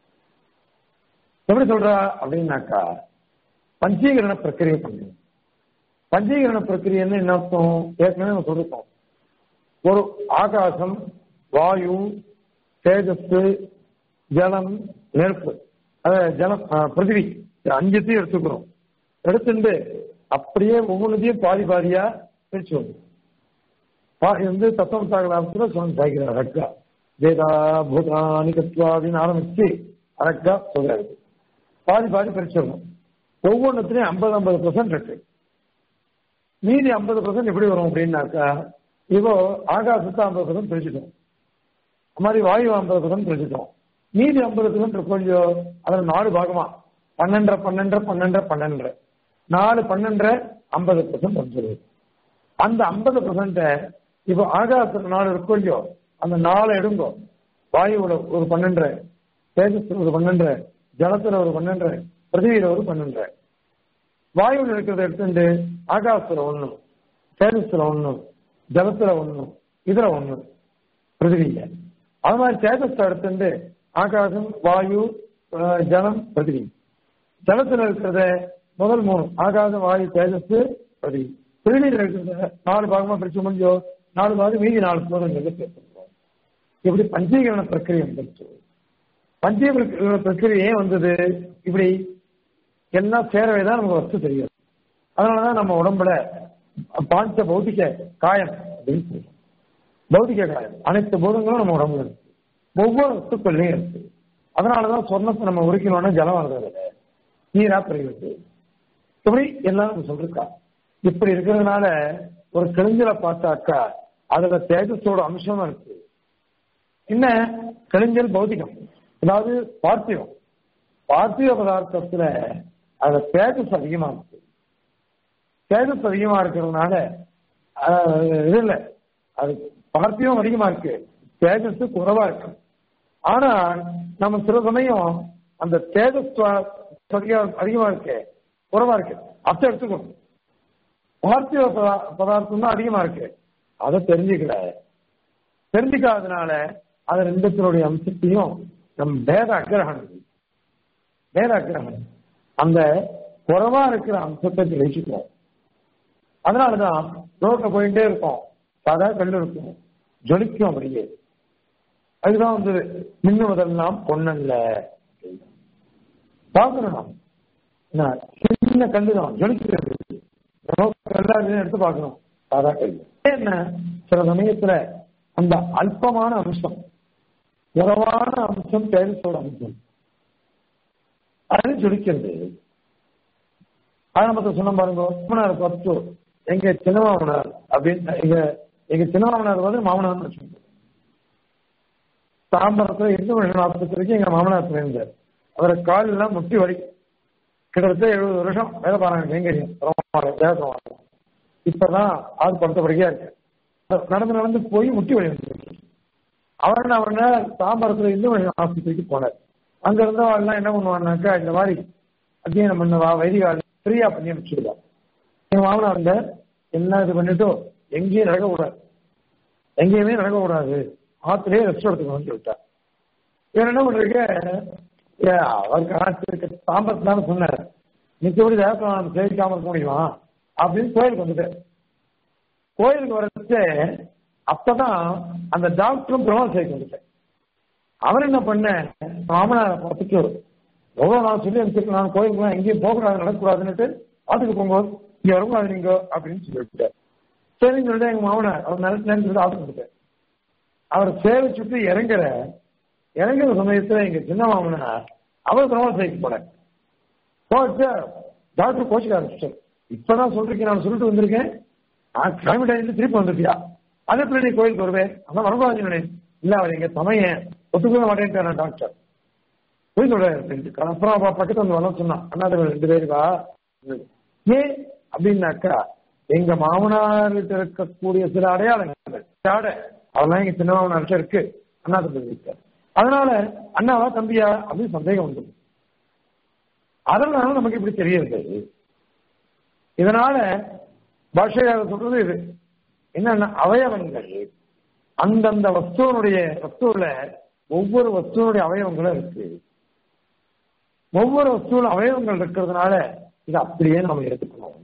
எப்படி சொல்றா அப்படின்னாக்கா பஞ்சீகரண பிரக்கிரியை பண்ணு பஞ்சீகரண பிரக்கிரியன்னு என்ன அர்த்தம் ஏற்கனவே நம்ம சொல்லிருக்கோம் ஒரு ஆகாசம் வாயு தேஜஸ் ஜலம் நெருப்பு அதாவது ஜலம் ஆ, பிருத்திவி இது அஞ்சுத்தையும் எடுத்துக்கிறோம் எடுத்துட்டு அப்படியே ஒவ்வொன்றுத்தையும் பாதி பாதியா பிரிச்சு வரும் பா- இது வந்து தத்துவம் சாகலாபத்துல சுவாமி சாய்க்கிறார் அழகா வேதா பூதானி கத்வா அப்படின்னு ஆரம்பிச்சு அழகா சொல்றாரு பாதி பாதி பிரிச்சிடணும் ஒவ்வொன்றுத்துலயும் ஐம்பது ஐம்பது பர்சன்ட் இருக்கு மீதி ஐம்பது பர்சன்ட் எப்படி வரும் அப்படின்னாக்கா இப்போ ஆகாசத்தை ஐம்பது பர்சன்ட் பிரிச்சுட்டோம் அது மாதிரி வாயு ஐம்பது பர்சன்ட் பிரிச்சுட்டோம் மீதி ஐம்பது பர்சன்ட் இருக்கும் இல்லையோ அதில் நாலு பாகமா பன்னெண்டரை பன்னெண்டரை பன்னெண்டரை பன்னெண்டரை நாலு பன்னெண்டரை ஐம்பது பர்சன்ட் வந்துடுது அந்த ஐம்பது பர்சன்ட இப்போ ஆகாசத்துல நாலு இருக்கும் இல்லையோ அந்த நாலு எடுங்கோ வாயுவோட ஒரு பன்னெண்டரை தேஜஸ்ல ஒரு பன்னெண்டரை ஜலத்துல ஒரு பன்னெண்டரை பிருத்திவியில ஒரு பன்னெண்டரை வாயுவில் இருக்கிறத எடுத்துட்டு ஆகாசத்துல ஒண்ணு தேஜஸ்ல ஒண்ணு ஜலத்துல ஒண்ணு இதுல ஒண்ணு பிருத்திவியில அது மாதிரி தேஜஸ் எடுத்துட்டு ஆகாசம் வாயு அஹ், ஜலம் பிருத்திவி ஜலத்துல இருக்கிறத முதல் மூணு ஆகாசம் வாயு தேஜஸ் பிருத்திவி பிருத்திவியில இருக்கிறத நாலு பாகமா பிரிச்சு முடிஞ்சோ நாலு பாகம் மீதி நாலு சோதனைகளை சேர்த்துருக்கோம் இப்படி பஞ்சீகரண பிரக்கிரியை வந்துருச்சு பஞ்சீகரண பிரக்கிரியை ஏன் வந்தது இப்படி எல்லாம் சேரவே தான் நமக்கு வஸ்து தெரியும் அதனாலதான் நம்ம உடம்புல பாஞ்ச பௌத்திக காயம் அப்படின்னு சொல்றோம் பௌத்திக காயம் அனைத்து பூதங்களும் நம்ம உடம்புல இருக்கு ஒவ்வொரு வஸ்துக்கள்லையும் இருக்கு அதனாலதான் சொர்ணத்தை நம்ம உரிக்கணும்னா ஜலம் வர்றது இல்லை. நீரா பிரிவது இப்படி எல்லாம் நம்ம சொல்லிருக்கா இப்படி இருக்கிறதுனால ஒரு கிழிஞ்சலை பார்த்தாக்கா அதுல தேஜஸோட அம்சமா இருக்கு என்ன கிழிஞ்சல் பௌத்திகம் அதாவது பார்த்திவம் பார்த்திவ பதார்த்தத்துல அதுல தேஜஸ் அதிகமா இருக்கு தேஜஸ் அதிகமா இருக்கிறதுனால அஹ், இது இல்ல அது பார்த்திவம் அதிகமா இருக்கு தேஜஸ் குறைவா இருக்கு ஆனா நம்ம சில சமயம் அந்த தேஜஸ் வ- அதிகமா- அதிகமா இருக்கு குறைவா இருக்கு அத்தை எடுத்துக்கணும் பார்த்திவ பதா- பதார்த்தம் தான் அதிகமா இருக்கு அதை தெரிஞ்சுக்கல தெரிஞ்சுக்காதனால அது ரெண்டுத்தினுடைய அம்சத்தையும் நம் வேத அக்கிரகணம் வேத அக்கிரகணம் அந்த குறைவா இருக்கிற அம்சத்தை கிரகிக்கிறோம் அதனாலதான் ரோட்ல போயிட்டே இருக்கோம் சாதா கல் இருக்கும் ஜொலிக்கும் அப்படியே அதுதான் வந்து மின்னுவதெல்லாம் பொண்ணல்ல பார்க்கணும் நாம். என்ன சின்ன கல்லு தான் ஜொலிக்கிறது எல்லாத்தையும் எடுத்து பார்க்கணும் சாதா கல்லு என்ன சில சமயத்துல அந்த அல்பமான அம்சம் உறவான அம்சம் தேவத்தோட அம்சம் அது ஜொலிக்கிறது ஆரம்பத்தில் சொன்ன பாருங்க மாமனார் பத்து எங்க சின்ன மாமனார் அப்படின்னு எங்க எங்க சின்ன மாமனார் வந்து மாமனார் வச்சுக்கோங்க தாம்பரத்துல இருந்து ஒரு ஆஸ்பத்திரிக்கு எங்க மாமனார் இருந்தார் அவரை கால் எல்லாம் முட்டி வலி கிட்டத்தட்ட எழுபது வருஷம் வேலை பாருங்க எங்க தேசம் இப்பதான் ஆள் படுத்த படிக்கையா இருக்கு நடந்து நடந்து போய் முட்டி வலி வந்துருக்கு அவர் அவன தாம்பரத்துல இருந்து ஒரு ஆஸ்பத்திரிக்கு போனார் அங்க இருந்தவங்க எல்லாம் என்ன பண்ணுவாங்கனாக்கா இந்த மாதிரி அத்தியனம் பண்ணவா வைதிகால் ஃப்ரீயா பண்ணி அனுப்பிச்சுடுவா எங்க மாமனார் இருந்த எல்லாம் இது பண்ணிட்டு எங்கேயும் நடக்கக்கூடாது எங்கேயுமே நடக்கக்கூடாது ஆத்திலே ரெஸ்ட் எடுத்துக்கணும்னு சொல்லிட்டார் இவர் என்ன பண்றீங்க ஏ, அவருக்கு ஆட்சி தாம்பரத்துலான்னு சொன்னார் மிச்சபடி தேவஸ்தானம் சேவிக்காம இருக்க முடியுமா அப்படின்னு கோயிலுக்கு வந்துட்டார் கோயிலுக்கு வரச்சு அப்பதான் அந்த டாக்டரும் பிரமாணம் செய்ய வந்துட்டார் அவர் என்ன பண்ண மாமனாரை பார்த்துட்டு எவ்வளவு நான் சொல்லி அனுப்பிச்சிருக்கேன் நான் கோயிலுக்குலாம் எங்கேயும் போகக்கூடாது நடக்கக்கூடாதுன்னுட்டு ஆத்துக்கு போங்க இங்க வரக்கூடாது நீங்க அப்படின்னு சொல்லிவிட்டார் சரின்னு சொல்லிட்டு எங்க மாமனார் அவர் நினைச்சு நினைச்சு ஆத்துக்கு வந்துட்டார் அவர் சேவிச்சுட்டு இறங்குற இறங்குற சமயத்துல எங்க சின்ன மாமனார் அவர் பிரமாணம் செய்ய போனார் போச்சு டாக்டர் கோச்சிக்க ஆரம்பிச்சிட்டார் இப்பதான் சொல்றீங்க நான் சொல்லிட்டு வந்திருக்கேன் நான் கிளம்பிட்டேன் திருப்பி வந்துட்டியா அதே பிள்ளை நீ கோயிலுக்கு வருவேன் அதான் வரக்கூடாது இல்ல அவர் எங்க சமயம் ஒத்துக்கொள்ள மாட்டேன்ட்டார் டாக்டர் போய் சொல்றாரு அப்படின்ட்டு. அப்புறம் அவ பக்கத்துல வந்து வர சொன்னான் அண்ணாதவன் ரெண்டு பேருக்கா ஏன் அப்படின்னாக்கா எங்க மாமனார்கிட்ட இருக்கக்கூடிய சில அடையாளங்கள் ஆடை அதெல்லாம் எங்க சின்ன மாமனார்கிட்ட இருக்கு அண்ணா தம்பி இருக்காரு அதனால அண்ணாவா தம்பியா அப்படின்னு சந்தேகம் வந்தது அதனால நமக்கு இப்படி தெரியுது இதனால பாஷையாக சொல்றது இது என்னன்னா அவயவங்கள் அந்தந்த வஸ்துவனுடைய வஸ்துவில ஒவ்வொரு வஸ்துவனுடைய அவயவங்களும் இருக்கு ஒவ்வொரு வஸ்துவில அவயவங்கள் இருக்கிறதுனால இது அப்படியே நாம எடுத்துக்கணும்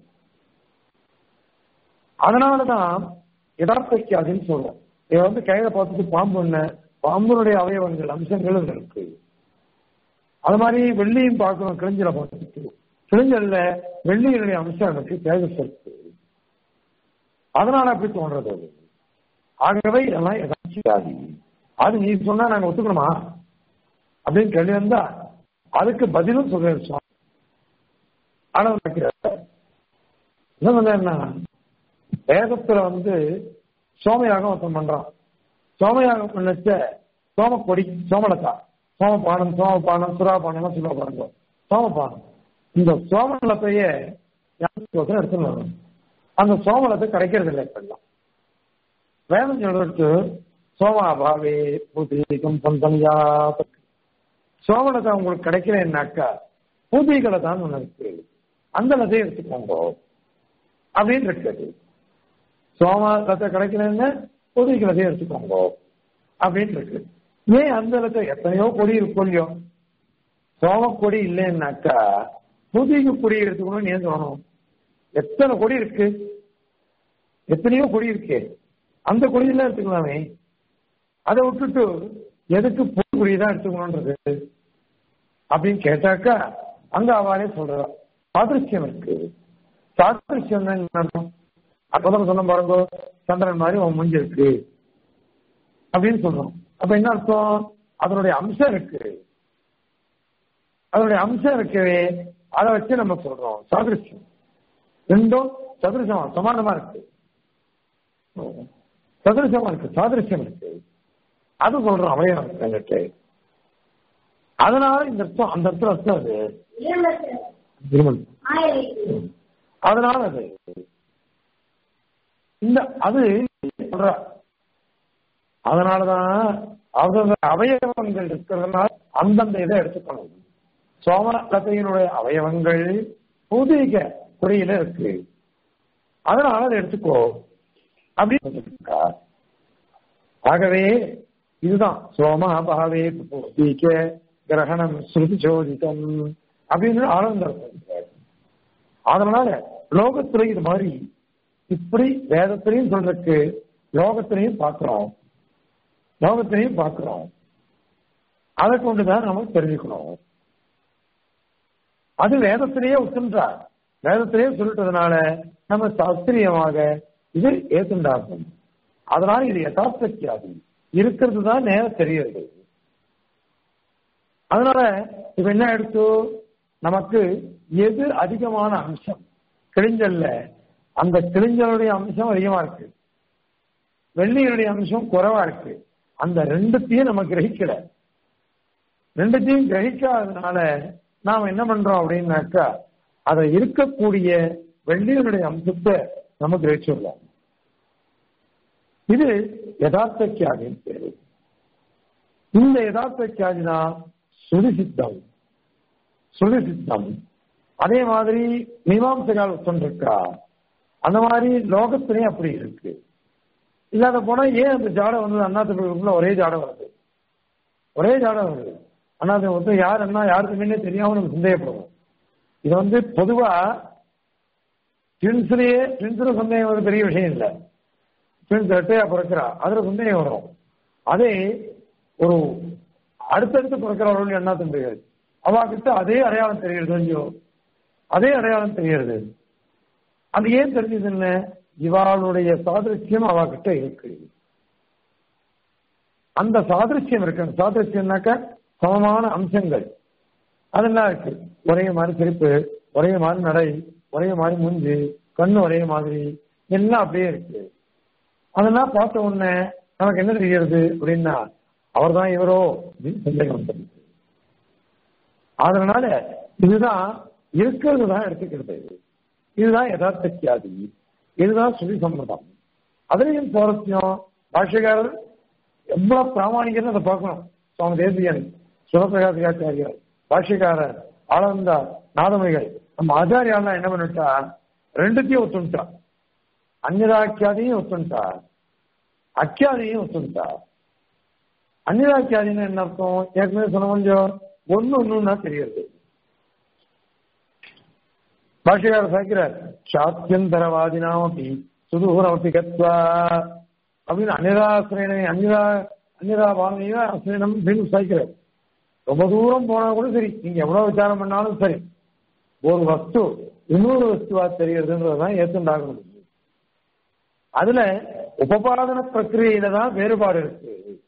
அதனாலதான் யதார்த்தக்கியாதுன்னு சொல்றோம் இதை வந்து கையில பார்த்துட்டு பாம்பு என்ன பாம்புனுடைய அவயவங்கள் அம்சங்களும் இருக்கு அது மாதிரி வெள்ளியும் பார்க்கணும் கிழிஞ்சல பார்த்துட்டு கிழிஞ்சல்ல வெள்ளியினுடைய அம்சம் எனக்கு தேஜஸ் இருக்கு அதனால அப்படி தோன்றது அது ஆகவே இதெல்லாம் யதார்த்தியாதி அது நீ சொன்னா நாங்க ஒத்துக்கணுமா அப்படின்னு கேள்வி வந்தா அதுக்கு பதிலும் சொல்றேன் சுவாமி ஆனா என்ன என்ன வேதத்துல வந்து சோமயாகம் ஒருத்தன் பண்றான் சோமயாகம் பண்ணச்ச சோமக்கொடி சோமலதா சோமபானம் சோமபானம் சுறாபானம் சொல்ல பாருங்க சோமபானம் இந்த சோமலத்தையே யாருக்கு எடுத்துன்னு வரணும் அந்த சோமலத்தை கிடைக்கிறது இல்லை இப்பெல்லாம் வேதம் சொல்றது சோமாபாவே பூதீகம் பந்தம்யா சோமலத்தை உங்களுக்கு கிடைக்கலன்னாக்கா பூதிகளை தான் ஒன்று இருக்கு அந்த லதையை எடுத்துக்கோங்க அப்படின்னு இருக்குது சோமா லத்தை கிடைக்கலன்னு பூதிக லதையை எடுத்துக்கோங்க அப்படின்னு இருக்கு ஏன் அந்த லத்தை எத்தனையோ கொடி இருக்கும் இல்லையோ சோமக்கொடி இல்லைன்னாக்கா பூதிக கொடி எடுத்துக்கணும்னு ஏன் தோணும் எத்தனை கொடி இருக்கு எத்தனையோ கொடி இருக்கு அந்த கொடியெல்லாம் எடுத்துக்கலாமே அதை விட்டுட்டு எதுக்கு பூ கொடி தான் எடுத்துக்கணும்ன்றது அப்படின்னு கேட்டாக்கா அங்க அவளே சொல்றா சாதிருஷ்யம் இருக்கு சாதிருஷ்யம் என்ன அர்த்தம் அப்பதான் சொன்ன பாருங்க சந்திரன் மாதிரி அவன் மூஞ்சி இருக்கு அப்படின்னு சொல்றோம் அப்ப என்ன அர்த்தம் அதனுடைய அம்சம் இருக்கு அதனுடைய அம்சம் இருக்கவே அதை வச்சு நம்ம சொல்றோம் சாதிருஷ்யம் ரெண்டும் சதுரசமா சமானமா இருக்கு சதுரசமா இருக்கு சாதிருஷ்யம் இருக்கு அது சொல்றோம் அவயம் என்கிட்ட அதனால இந்த அர்த்தம் அந்த அர்த்தம் அர்த்தம் அது திருமணம் அதனால அது இந்த அது சொல்ற அதனாலதான் அவங்க அவயவங்கள் இருக்கிறதுனால அந்தந்த இதை எடுத்துக்கணும் சோமலத்தையினுடைய அவயவங்கள் பூதிக குறியில இருக்கு அதனால அதை எடுத்துக்கோ அப்படின்னு ஆகவே இதுதான் சோம பாவே பூதிக கிரகணம் ஸ்ருதி சோதிதம் அப்படின்னு ஆனந்தம் அதனால லோகத்துல இது மாதிரி இப்படி வேதத்திலையும் சொல்றதுக்கு லோகத்திலையும் பார்க்கிறோம் லோகத்திலையும் பார்க்கிறோம் அதை கொண்டுதான் நம்ம தெரிஞ்சுக்கணும் அது வேதத்திலேயே ஒத்துன்றார் வேதத்திலேயே சொல்லிட்டதுனால நம்ம சாஸ்திரியமாக இது ஏத்துண்டாகும் அதனால இது யதார்த்தக்கியாது இருக்கிறது தான் நேரம் தெரியுது அதனால இப்ப என்ன எடுத்து நமக்கு எது அதிகமான அம்சம் கிழிஞ்சல்ல அந்த கிழிஞ்சலுடைய அம்சம் அதிகமா இருக்கு வெள்ளியினுடைய அம்சம் குறைவா இருக்கு அந்த ரெண்டுத்தையும் நம்ம கிரகிக்கல ரெண்டுத்தையும் கிரகிக்காததுனால நாம் என்ன பண்றோம் அப்படின்னாக்கா அதை இருக்கக்கூடிய வெள்ளியினுடைய அம்சத்தை நம்ம கிரகிச்சிடலாம் இது யதார்த்த கியாதின் பேரு இந்த யதார்த்த கியாதி தான் சுதி சித்தம் சுதி சித்தம் அதே மாதிரி மீமாம்சகால் ஒத்துருக்கா அந்த மாதிரி லோகத்திலையும் அப்படி இருக்கு இல்லாத போனா ஏன் அந்த ஜாடம் வந்து அண்ணாத்துக்குள்ள ஒரே ஜாடம் வருது ஒரே ஜாடம் வருது அண்ணாத்த வந்து யார் அண்ணா யாருக்கு முன்னே தெரியாம நம்ம சந்தேகப்படுவோம் இது வந்து பொதுவா ட்வின்ஸ்லயே ட்வின்ஸ்ல சந்தேகம் ஒரு பெரிய விஷயம் இல்லை ட்வின்ஸ் ரெட்டையா பிறக்கிறா அதுல சந்தேகம் வரும் அதே ஒரு அடுத்தடுத்து பிறக்கிறவர்கள் என்ன தெரியாது அவ கிட்ட அதே அடையாளம் தெரிகிறது கொஞ்சம் அதே அடையாளம் தெரிகிறது அது ஏன் தெரிஞ்சது என்ன இவாளுடைய சாதிருஷ்யம் அவ கிட்ட இருக்கு அந்த சாதிருஷ்யம் இருக்கு சாதிருஷ்யம்னாக்க சமமான அம்சங்கள் அதெல்லாம் இருக்கு ஒரே மாதிரி சிரிப்பு ஒரே மாதிரி நடை ஒரே மாதிரி மூஞ்சி கண்ணு ஒரே மாதிரி எல்லாம் அப்படியே இருக்கு அதெல்லாம் பார்த்த உடனே நமக்கு என்ன தெரிகிறது அப்படின்னா அவர் தான் இவரோ அப்படின்னு சந்தேகம் வந்துருக்கு அதனால இதுதான் இருக்கிறது தான் எடுத்துக்கிறது இதுதான் யதார்த்த கியாதி இதுதான் சுதி சம்மதம் அதுலயும் சுவாரஸ்யம் பாஷ்யக்காரர் எவ்வளவு பிராமணிகர்னு அதை பார்க்கணும் சுவாமி தேசியன் சிவபிரகாசிகாச்சாரியர் பாஷ்யக்காரர் ஆனந்தா நாதமைகள் நம்ம ஆச்சாரியாலாம் என்ன பண்ணிட்டா ரெண்டுத்தையும் ஒத்துட்டா அந்நிதாக்கியாதையும் ஒத்துட்டா அக்கியாதையும் ஒத்துட்டா அந்நிதாக்கியாதின்னு என்ன அர்த்தம் ஏற்கனவே சொன்ன கொஞ்சம் ஒன்னு ஒண்ணுன்னா தெரியுது பாஷகார சாக்கிறார் சாத்தியந்தரவாதினாமப்பி சுதூரமப்பி கத்வா அப்படின்னு அந்நிதாசிரியனை அந்நிதா அந்நிதா பாவனையா அசிரியனம் அப்படின்னு சாய்க்கிறார் ரொம்ப தூரம் போனா கூட சரி நீங்க எவ்வளவு விசாரம் பண்ணாலும் சரி ஒரு வஸ்து இன்னொரு வஸ்துவா தெரிகிறதுன்றதுதான் ஏத்துண்டாகணும் அதுல உபபாதன பிரக்கிரியில தான் வேறுபாடு இருக்கு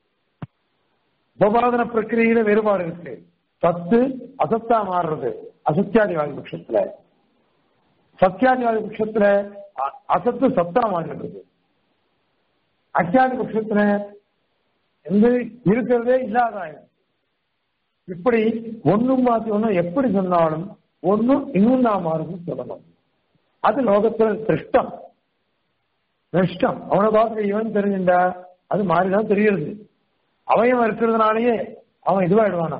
உபபாதன பிரக்கிரியில வேறுபாடு இருக்கு சத்து அசத்தா மாறுறது அசத்தியாதிவாதி பட்சத்துல சத்தியாதிவாதி பட்சத்துல அசத்து சத்தா மாறுறது அத்தியாதி பட்சத்துல எந்த இருக்கிறதே இல்லாதாயிரும் இப்படி ஒண்ணும் மாத்தி ஒண்ணும் எப்படி சொன்னாலும் ஒன்னும் இன்னும் நான் மாறும் சொல்லணும் அது லோகத்துல திருஷ்டம் திருஷ்டம் அவனை பார்த்து இவன் தெரிஞ்சுண்டா அது மாறிதான் தெரியுது அவயம் இருக்கிறதுனாலயே அவன் இதுவாயிடுவானா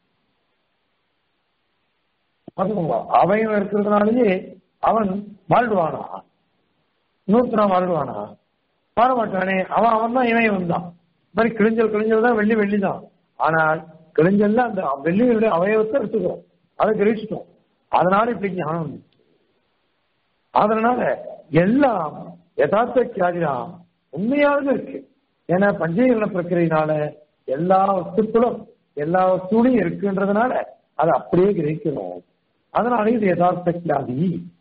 அவயம் இருக்கிறதுனாலயே அவன் மாறிடுவானா இன்னொருத்தனா மாறிடுவானா மாற மாட்டானே அவன் அவன் தான் இவன் இவன் தான் மாதிரி கிழிஞ்சல் கிழிஞ்சல் தான் வெள்ளி வெள்ளி தான் ஆனால் கிழிஞ்சல்ல அந்த வெள்ளியுடைய அவயவத்தை எடுத்துக்கிறோம் அதை கிரகிச்சிட்டோம் அதனால இப்படி ஞானம் வந்துச்சு அதனால எல்லாம் யதார்த்த கியாதிதான் உண்மையானது இருக்கு ஏன்னா பஞ்சீகரண பிரக்கிரையினால எல்லா வஸ்துக்களும் எல்லா வஸ்துலையும் இருக்குன்றதுனால அதை அப்படியே கிரகிக்கிறோம் அதனால இது யதார்த்த கியாதி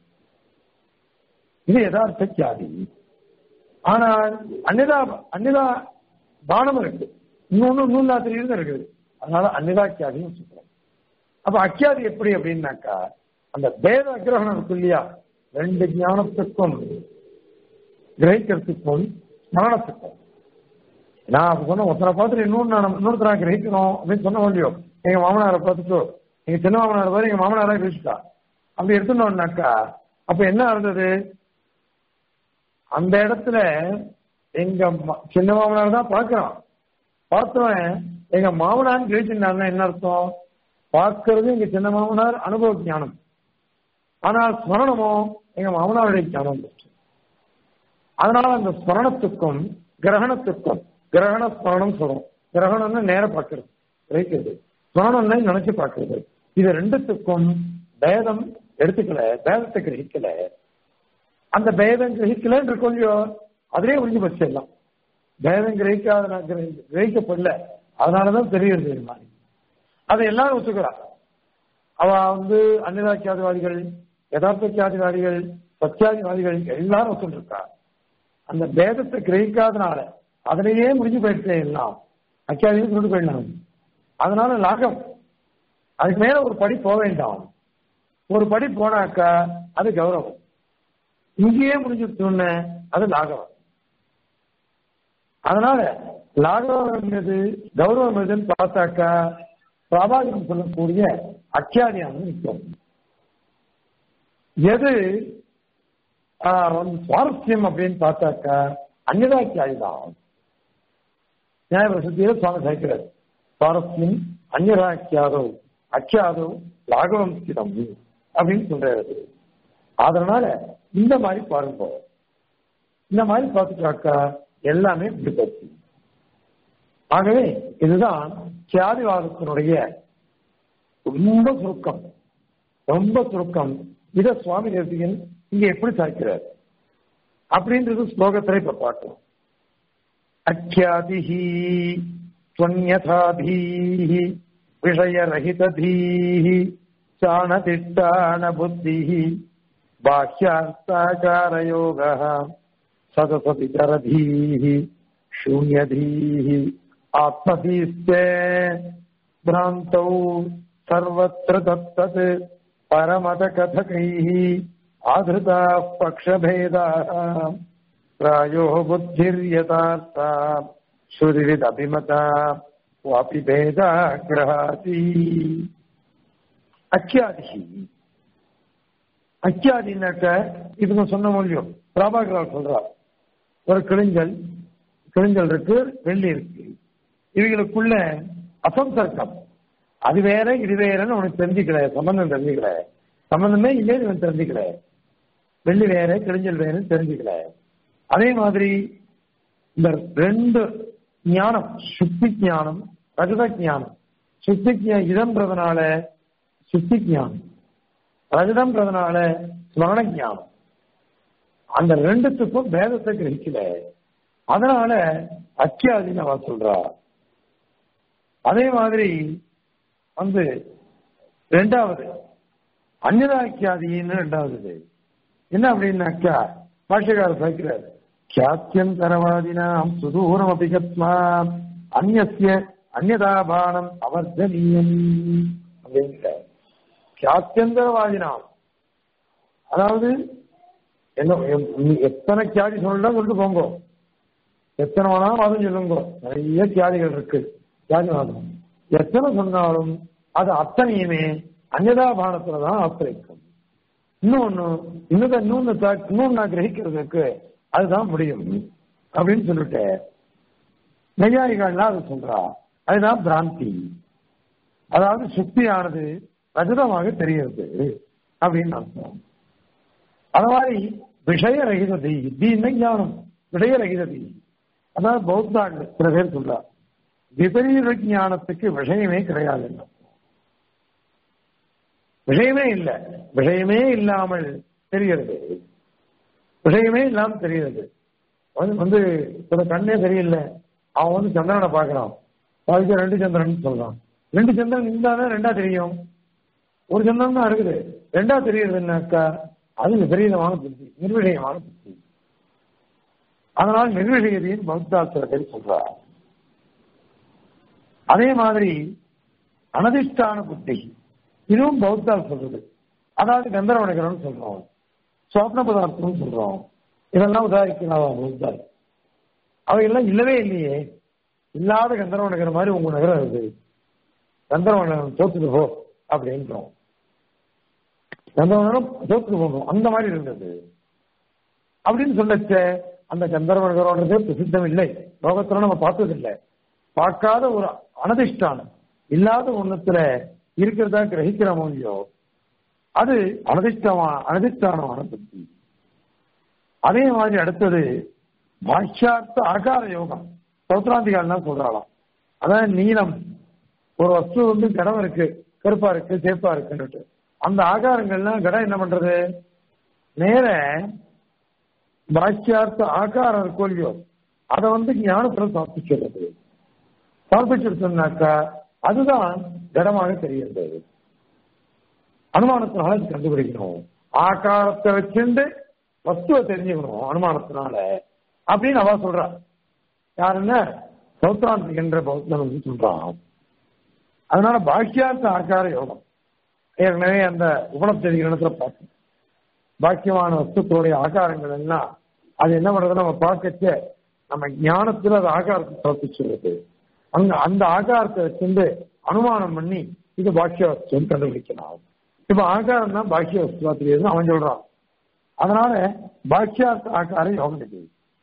இது யதார்த்த கியாதி ஆனால் அன்னிதா அன்னிதா பானம் இருக்கு இன்னொன்னு நூல்லா தெரியுது இருக்குது அதனால அன்னிதா கியாதின்னு சொல்றோம் அப்ப அக்கியாதி எப்படி அப்படின்னாக்கா அந்த பேத அக்கிரகணம் இருக்கு இல்லையா ரெண்டு ஞானத்துக்கும் கிரகிக்கிறதுக்கும் மரணத்துக்கும் நான் அப்ப சொன்ன ஒருத்தரை பார்த்துட்டு இன்னொன்று நான் இன்னொருத்தரா கிரகிக்கணும் அப்படின்னு சொன்ன முடியும் எங்க மாமனாரை பார்த்துட்டு எங்க சின்ன மாமனாரை பார்த்து எங்க மாமனாரா கிரகிச்சுட்டா அப்படி எடுத்துட்டோம்னாக்கா அப்ப என்ன இருந்தது அந்த இடத்துல எங்க சின்ன மாமனார் தான் பார்க்கிறான் பார்த்தவன் எங்க மாமனார் கிரகிச்சிருந்தாருன்னா என்ன அர்த்தம் பார்க்கறது எங்க சின்ன மாமனார் அனுபவ ஞானம் ஆனால் ஸ்மரணமோ எங்க மாமனாருடைய ஞானம் அதனால அந்த ஸ்மரணத்துக்கும் கிரகணத்துக்கும் கிரகண ஸ்மரணம் சொல்றோம் கிரகணம்னு நேர பார்க்கறது கிரகிக்கிறது ஸ்மரணம்னா நினைச்சு பார்க்கறது இது ரெண்டுத்துக்கும் பேதம் எடுத்துக்கல பேதத்தை கிரகிக்கல அந்த பேதம் கிரகிக்கலன்னு இருக்கோம் அதுலயே ஒழிஞ்சு போச்சு எல்லாம் பேதம் கிரகிக்காத கிரகிக்கப்படல அதனாலதான் தெரியுது இது மாதிரி அதை எல்லாரும் ஒத்துக்கிறா அவ வந்து அந்நிதாக்கியாதிவாதிகள் யதார்த்தக்கியாதிவாதிகள் சத்தியாதிவாதிகள் எல்லாரும் ஒத்துட்டு இருக்கா அந்த பேதத்தை கிரகிக்காதனால அதிலேயே முடிஞ்சு போயிடுச்சு எல்லாம் அக்கியாதியும் கொண்டு போயிடலாம் அதனால லாகம் அதுக்கு மேல ஒரு படி போக வேண்டாம் ஒரு படி போனாக்கா அது கௌரவம் இங்கேயே முடிஞ்சுட்டோன்னு அது லாகவம் அதனால லாகவம் எது கௌரவம் எதுன்னு பார்த்தாக்கா சுவாபாவிகம் சொல்லக்கூடிய அக்கியாதியானது நிற்கும் எது ஆஹ், வந்து சுவாரஸ்யம் அப்படின்னு பார்த்தாக்கா அந்நிதாக்கியாதி தான் நியாய பிரசித்தியில சுவாமி சாய்க்கிறார் சுவாரஸ்யம் அந்நியராக்கியாதோ அக்கியாதோ லாகவம் ஸ்திதம் அப்படின்னு சொல்றாரு அதனால இந்த மாதிரி பாருங்க இந்த மாதிரி பார்த்துட்டாக்கா எல்லாமே இப்படி போச்சு ஆகவே இதுதான் கியாதிவாதத்தினுடைய ரொம்ப சுருக்கம் ரொம்ப சுருக்கம் இத சுவாமி தேசிகன் இங்க எப்படி சாய்க்கிறார் அப்படின்றது ஸ்லோகத்திலே இப்ப பார்க்கலாம் அக்கியாதிஹி त्वन्यथाधीः विषयरहितधीः चाणतिष्ठानबुद्धिः बाह्यास्ताकारयोगः सतसपितरधीः शून्यधीः आत्मधीस्ते भ्रान्तौ सर्वत्र तत्तत् परमतकथकैः आधृताः पक्षभेदाः प्रायो बुद्धिर्यथार्था श्रुतिविदभिमता वापि भेदा गृहाति அக்கியாதி அக்கியாதினாக்க இதுங்க சொன்ன மொழியும் பிரபாகரால் சொல்றார் ஒரு கிழிஞ்சல் கிழிஞ்சல் இருக்கு வெள்ளி இருக்கு இவைகளுக்குள்ள அசம்சர்க்கம் அது வேற இது வேறன்னு உனக்கு தெரிஞ்சுக்கல சம்பந்தம் தெரிஞ்சுக்கல சம்பந்தமே இல்லைன்னு இவன் தெரிஞ்சுக்கல வெள்ளி வேற கிழிஞ்சல் வேறன்னு தெரிஞ்சுக்கல அதே மாதிரி இந்த ரெண்டு ஞானம் சுத்தி ஞானம் ரஜத ஞானம் சுத்தி ஞா- இதம்ன்றதுனால சுத்தி ஞானம் ரஜதம்ன்றதுனால ஸ்மரண ஞானம் அந்த ரெண்டுத்துக்கும் பேதத்தை கிரகிக்கல அதனால அக்கியாதின்னு அவ சொல்றா அதே மாதிரி வந்து ரெண்டாவது அந்நிதாக்கியாதின்னு ரெண்டாவது இது. என்ன அப்படின்னாக்கா பாஷ்யக்காரர் சேர்க்கிறார் கியாத்தியந்தரவாதினாம் சுதூரம் அபிகத்மா அந்நிய அந்நதாபானம் அவர்தனீயம் அப்படிங்கிறார் கியாத்தியந்தரவாதினாம் அதாவது என்ன எம்- எத்தனை கியாதி சொல்லலாம் சொல்லிட்டு போங்க எத்தனை வேணாலும் வாதம் சொல்லுங்க நிறைய கியாதிகள் இருக்கு கியாதி வாதம் எத்தனை சொன்னாலும் அது அத்தனையுமே அந்நதாபானத்துல தான் ஆசிரிக்கும் இன்னொன்னு இன்னும் இன்னொன்னு தா- இன்னொன்னு நான் கிரகிக்கிறதுக்கு அதுதான் முடியும் அப்படின்னு சொல்லிட்டு நெய்யாரிகள்லாம் அது சொல்றா அதுதான் பிராந்தி அதாவது சுத்தியானது ரஜதமாக தெரிகிறது அப்படின்னு அர்த்தம் அது மாதிரி விஷய ரகிததி தீன ஞானம் விஷய ரகிததி அதாவது பௌத்தாண்டு சில பேர் சொல்றா விபரீத ஞானத்துக்கு விஷயமே கிடையாது விஷயமே இல்லை விஷயமே இல்லாமல் தெரிகிறது விஷயமே இல்லாமல் தெரிகிறது வந்து வந்து சில கண்ணே சரியில்லை அவன் வந்து சந்திரனை பார்க்கறான் பாதிக்க ரெண்டு சந்திரன் சொல்றான் ரெண்டு சந்திரன் இருந்தாதான் ரெண்டா தெரியும் ஒரு சந்திரன் தான் இருக்குது ரெண்டா தெரியுதுன்னாக்கா அது விபரீதமான புத்தி நிர்விஷயமான புத்தி அதனால் நிர்விஷயத்தையும் பௌத்தாசிர பேர் சொல்றார் அதே மாதிரி அனதிஷ்டான புத்தி இதுவும் பௌத்தால் சொல்றது அதாவது கந்தரவணகரன் சொல்றோம் சொப்ன பதார்த்தம் சொல்றோம் இதெல்லாம் உதாரிக்கலாம் பௌத்தால் அவையெல்லாம் இல்லவே இல்லையே இல்லாத கந்தர்வ நகரம் மாதிரி உங்க நகரம் இருக்குது கந்தர்வ நகரம் தோத்துட்டு போ அப்படின்றோம் கந்தர்வ நகரம் தோத்துட்டு போகணும் அந்த மாதிரி இருந்தது அப்படின்னு சொல்லச்ச அந்த கந்தர்வ நகரம்ன்றதே பிரசித்தம் இல்லை லோகத்துல நம்ம பார்த்ததில்லை பார்க்காத ஒரு அனதிஷ்டானம் இல்லாத ஒண்ணுத்துல இருக்கிறதா கிரகிக்கிறோமோ இல்லையோ அது அனதிஷ்டமா அனதிஷ்டானமான புத்தி அதே மாதிரி அடுத்தது பாஷ்யார்த்த ஆகார யோகம் சௌத்ராந்திகாலாம் சொல்றாளாம் அதான் நீளம் ஒரு வஸ்து வந்து கடம் இருக்கு கருப்பா இருக்கு சேப்பா இருக்குன்னுட்டு அந்த ஆகாரங்கள்லாம் கடம் என்ன பண்றது நேர பாஷ்யார்த்த ஆகாரம் இருக்கும் இல்லையோ அதை வந்து ஞானத்துல சமர்ப்பிக்கிறது சமர்ப்பிச்சிருச்சோம்னாக்கா அதுதான் திடமாக தெரிகிறது அனுமானத்தினால இது கண்டுபிடிக்கணும் ஆகாரத்தை வச்சுண்டு வஸ்துவை தெரிஞ்சுக்கணும் அனுமானத்தினால அப்படின்னு அவ சொல்றா யாருன்னா சௌத்ராந்தி என்ற பௌத்தன் வந்து சொல்றான் அதனால பாக்கியார்த்த ஆகார யோகம் ஏற்கனவே அந்த உபலப்தி இடத்துல பார்த்தோம் பாக்கியமான வஸ்துக்களுடைய ஆகாரங்கள் எல்லாம் அது என்ன பண்றது நம்ம பார்க்கச்ச நம்ம ஞானத்துல அது ஆகாரத்தை சமர்ப்பிச்சுள்ளது அங்க அந்த ஆகாரத்தை வச்சிருந்து அனுமானம் பண்ணி இது பாக்கிய வஸ்துன்னு கண்டுபிடிக்கலாம் இப்ப ஆகாரம் தான் பாக்கிய வஸ்துவா தெரியுதுன்னு அவன் சொல்றான் அதனால பாக்கியார்த்த ஆகார யோகம் இது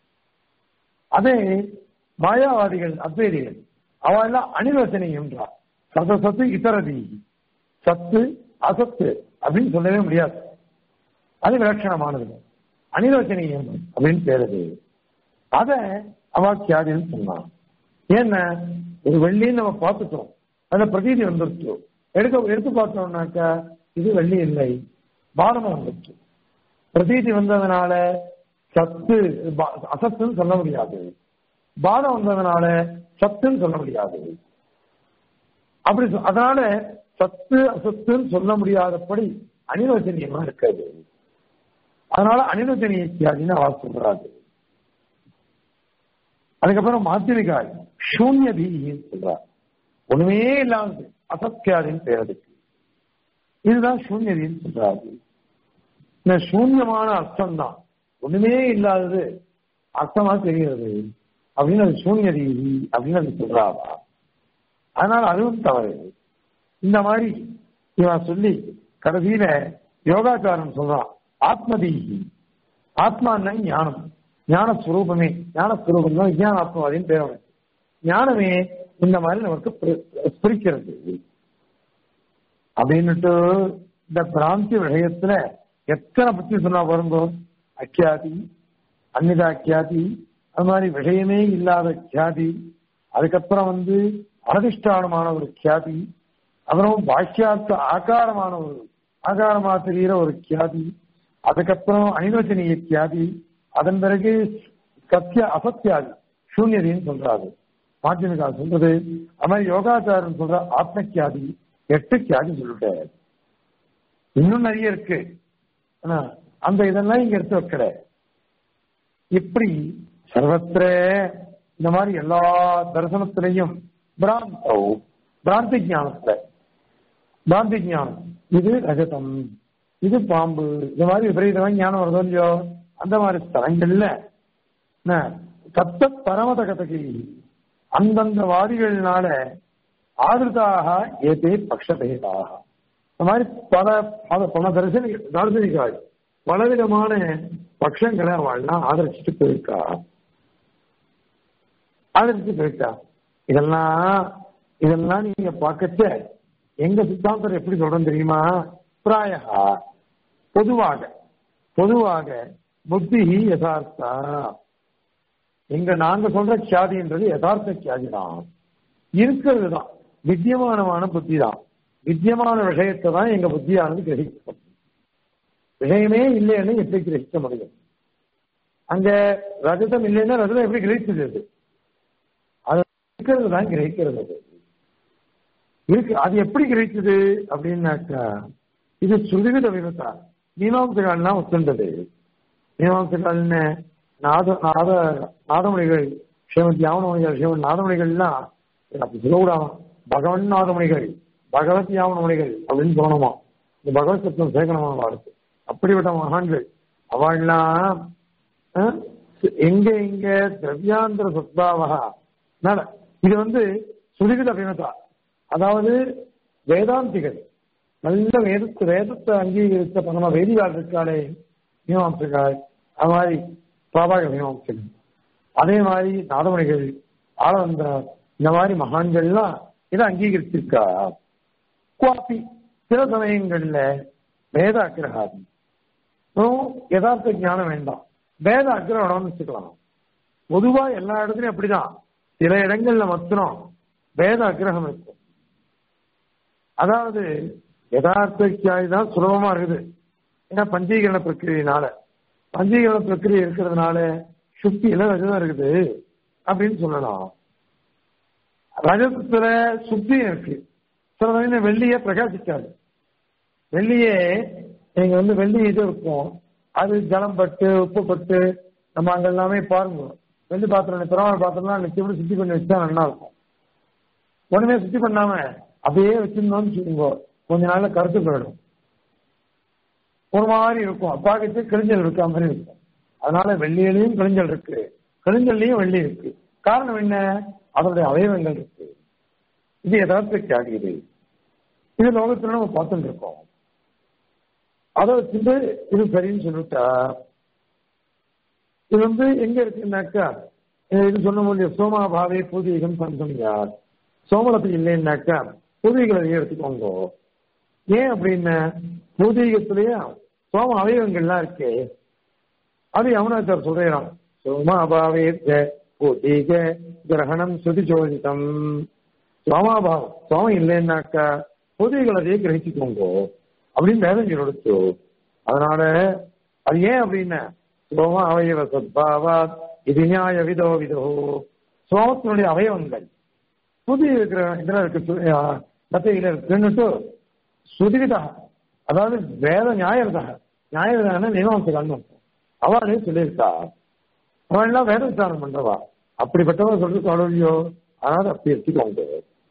அதே மாயாவாதிகள் அத்வைதிகள் அவ எல்லாம் அனிர்வசனை என்றார் சத சத்து இதரதி சத்து அசத்து அப்படின்னு சொல்லவே முடியாது அது விலட்சணமானது அனிர்வச்சனீயம் அப்படின்னு பேருது அத அவாக்கியாதின்னு சொன்னான் ஏன்னா ஒரு வெள்ளின்னு நம்ம பார்த்துட்டோம் அதுல பிரதீதி வந்துருச்சு எடுக்க எடுத்து பார்த்தோம்னாக்கா இது வெள்ளி இல்லை பாரதம் வந்துருச்சு பிரதீதி வந்ததுனால சத்து பா- அசத்துன்னு சொல்ல முடியாது பாதம் வந்ததுனால சத்துன்னு சொல்ல முடியாது அப்படி சொ- அதனால சத்து அசத்துன்னு சொல்ல முடியாதபடி அனிர்வச்சனியமா இருக்காது அதனால அனிர்வச்சனிய தியாகின்னு அவர் சொல்றாரு அதுக்கப்புறம் மாத்திரிகாய் சூன்ய பீகின்னு சொல்றார் ஒண்ணுமே இல்லாதது அசத்தியாதின்னு பேர் அதுக்கு இதுதான் சூன்யதின்னு சொல்றாரு இந்த சூன்யமான அர்த்தம் தான் ஒண்ணுமே இல்லாதது அர்த்தமா தெரிகிறது அப்படின்னு அது சூன்யதி அப்படின்னு அது சொல்றாரா அதனால அதுவும் தவறு இந்த மாதிரி இவன் சொல்லி கடைசியில யோகாச்சாரம் சொல்றான் ஆத்மதீகி ஆத்மான்னா ஞானம் ஞான ஸ்வரூபமே ஞான ஸ்வரூபம் தான் விஞ்ஞான ஆத்மாவின் பேர் அவனுக்கு. ஞானமே இந்த மாதிரி நமக்கு பிரி- பிரிக்கிறது அப்படின்னுட்டு இந்த பிராந்தி விஷயத்துல எத்தனை பத்தி சொன்னா பாருங்க அக்கியாதி அந்நிதா கியாதி அது மாதிரி விஷயமே இல்லாத கியாதி அதுக்கப்புறம் வந்து அனதிஷ்டானமான ஒரு கியாதி அப்புறம் பாக்கியார்த்த ஆகாரமான ஒரு ஆகாரமா தெரிகிற ஒரு கியாதி அதுக்கப்புறம் அனிர்வச்சனீய கியாதி அதன் பிறகு சத்திய அசத்தியாதி சூன்யதின்னு சொல்றாரு மாத்தியமிகா சொல்றது அது மாதிரி யோகாச்சாரன் சொல்ற ஆத்ம கியாதி எட்டு கியாதி சொல்லிட்டாரு இன்னும் நிறைய இருக்கு ஆனா அந்த இதெல்லாம் இங்க எடுத்து வைக்கல இப்படி சர்வத்திர இந்த மாதிரி எல்லா தரிசனத்திலையும் பிராந்தோ பிராந்தி ஞானத்துல பிராந்தி ஞானம் இது ரஜதம் இது பாம்பு இந்த மாதிரி விபரீதமா ஞானம் வருதோ இல்லையோ அந்த மாதிரி ஸ்தலங்கள்ல என்ன, கத்த பரமத கதகி அந்தந்த வாதிகள்னால ஆதிருதாக ஏதே பக்ஷபேதாக இந்த மாதிரி பல பல பல தரிசனி தார்சனிகாள் பலவிதமான பட்சங்களை அவள்லாம் ஆதரிச்சுட்டு போயிருக்கா ஆதரிச்சு போயிருக்கா இதெல்லாம் இதெல்லாம் நீங்க பார்க்கச்ச எங்க சித்தாந்தர் எப்படி சொல்றோம் தெரியுமா பிராயகா பொதுவாக பொதுவாக புத்தி யதார்த்தா எங்க நாங்க சொல்ற கியாதின்றது யதார்த்த கியாதி தான் இருக்கிறது தான் வித்தியமானமான புத்தி தான் வித்தியமான விஷயத்தை தான் எங்க புத்தியானது கிரகிக்கும் விஷயமே இல்லைன்னு எப்படி கிரகிக்க முடியும் அங்க ரஜதம் இல்லைன்னா ரஜதம் எப்படி கிரகிச்சது அது அது இருக்கிறது தான் கிரகிக்கிறது அது இருக்கு அது எப்படி கிரகிச்சது அப்படின்னாக்கா இது சுருவித விமத்தா மீமாம்சகால்லாம் ஒத்துண்டது மீமாம்சகால்னு நாத நாத நாதமணிகள் ஸ்ரீமத் யாவனமணிகள் ஸ்ரீமத் நாதமணிகள்லாம் அப்படி சொல்லக்கூடாமா பகவன் நாதமணிகள் பகவத் யாவனமணிகள் அப்படின்னு சொல்லணுமா இந்த பகவத் சத்தம் சேர்க்கணுமா வாழ்க்கை அப்படிப்பட்ட மகான்கள் அவள்லாம் அஹ், எங்க எங்க திரவியாந்திர சத்பாவகா நட இது வந்து சுருவித விமதா அதாவது வேதாந்திகள் நல்ல வேதத்து வேதத்தை அங்கீகரித்த பரம வேதிகால் இருக்காளே மீமாம்சகால் அது மாதிரி சுவாபாக மீமாம்சகன் அதே மாதிரி நாதமணிகள் ஆளவந்த இந்த மாதிரி மகான்கள்லாம் இதை அங்கீகரிச்சிருக்கா குவாப்பி சில சமயங்கள்ல வேத அக்கிரகாதி யதார்த்த ஞானம் வேண்டாம் வேத அக்கிரகணம்னு வச்சுக்கலாம் பொதுவா எல்லா இடத்துலயும் அப்படிதான் சில இடங்கள்ல மாத்திரம் வேத அக்கிரகம் இருக்கும் அதாவது யதார்த்த கியாதி தான் சுலபமா இருக்குது ஏன்னா பஞ்சீகரண பிரக்கிரியினால பஞ்சீகரண பிரக்கிரியை இருக்கிறதுனால சுத்தியில ரஜதம் இருக்குது அப்படின்னு சொல்லலாம் ரஜத்துல சுத்தியும் இருக்கு சில சமயம் வெள்ளியே பிரகாசிக்காது வெள்ளியே நீங்க வந்து வெள்ளி இது இருக்கும் அது ஜலம் பட்டு உப்பு பட்டு நம்ம அங்க எல்லாமே பாருங்க வெள்ளி பாத்திரம் திறமை பாத்திரம்லாம் நிச்சயம் சுத்தி பண்ணி வச்சா நல்லா இருக்கும் ஒண்ணுமே சுத்தி பண்ணாம அப்படியே வச்சிருந்தோம்னு வச்சுக்கோங்க கொஞ்ச நாள்ல கருத்து போயிடும் ஒரு மாதிரி இருக்கும் அப்பாக்கிட்டு கிழிஞ்சல் இருக்க மாதிரி இருக்கும் அதனால வெள்ளியிலையும் கிழிஞ்சல் இருக்கு கிழிஞ்சல்லையும் வெள்ளி இருக்கு காரணம் என்ன அதனுடைய அவயவங்கள் இருக்கு இது யதார்த்தத்தை ஆகியது இது லோகத்துல நம்ம பார்த்துட்டு இருக்கோம் அதை வச்சுட்டு இது சரின்னு சொல்லிட்டா இது வந்து எங்க இருக்குன்னாக்கா இது சொன்ன முடியும் சோமாபாவே பூதிகம் சம்சம்யார் சோமலத்து இல்லைன்னாக்கா பூதிகளை எடுத்துக்கோங்க ஏன் அப்படின்னா பூதீகத்திலேயே சோம அவயவங்கள்லாம் இருக்கு அது யமுனாச்சார் சொல்றான் சோமாபாவே பூதீக கிரகணம் சுதி சோதிதம் சோமாபாவம் சோமம் இல்லைன்னாக்கா பூதிகளதையே கிரகிச்சுக்கோங்க அப்படின்னு வேதம் கொடுத்து அதனால அது ஏன் அப்படின்னா சோம அவயவ சத்பாவா இது நியாய விதோ விதோ சோமத்தினுடைய அவயவங்கள் புதிய இருக்கிற இதுல இருக்கு கத்தையில இருக்குன்னுட்டு சுதிகிதா அதாவது வேத நியாயர்தா நியாயர்தான மீமாம்சகான்னு அவளே சொல்லியிருக்கா அவன் எல்லாம் வேத விசாரம் பண்றவா அப்படிப்பட்டவன் சொல்றது அழகியோ அதாவது அப்படி எடுத்துக்கோங்க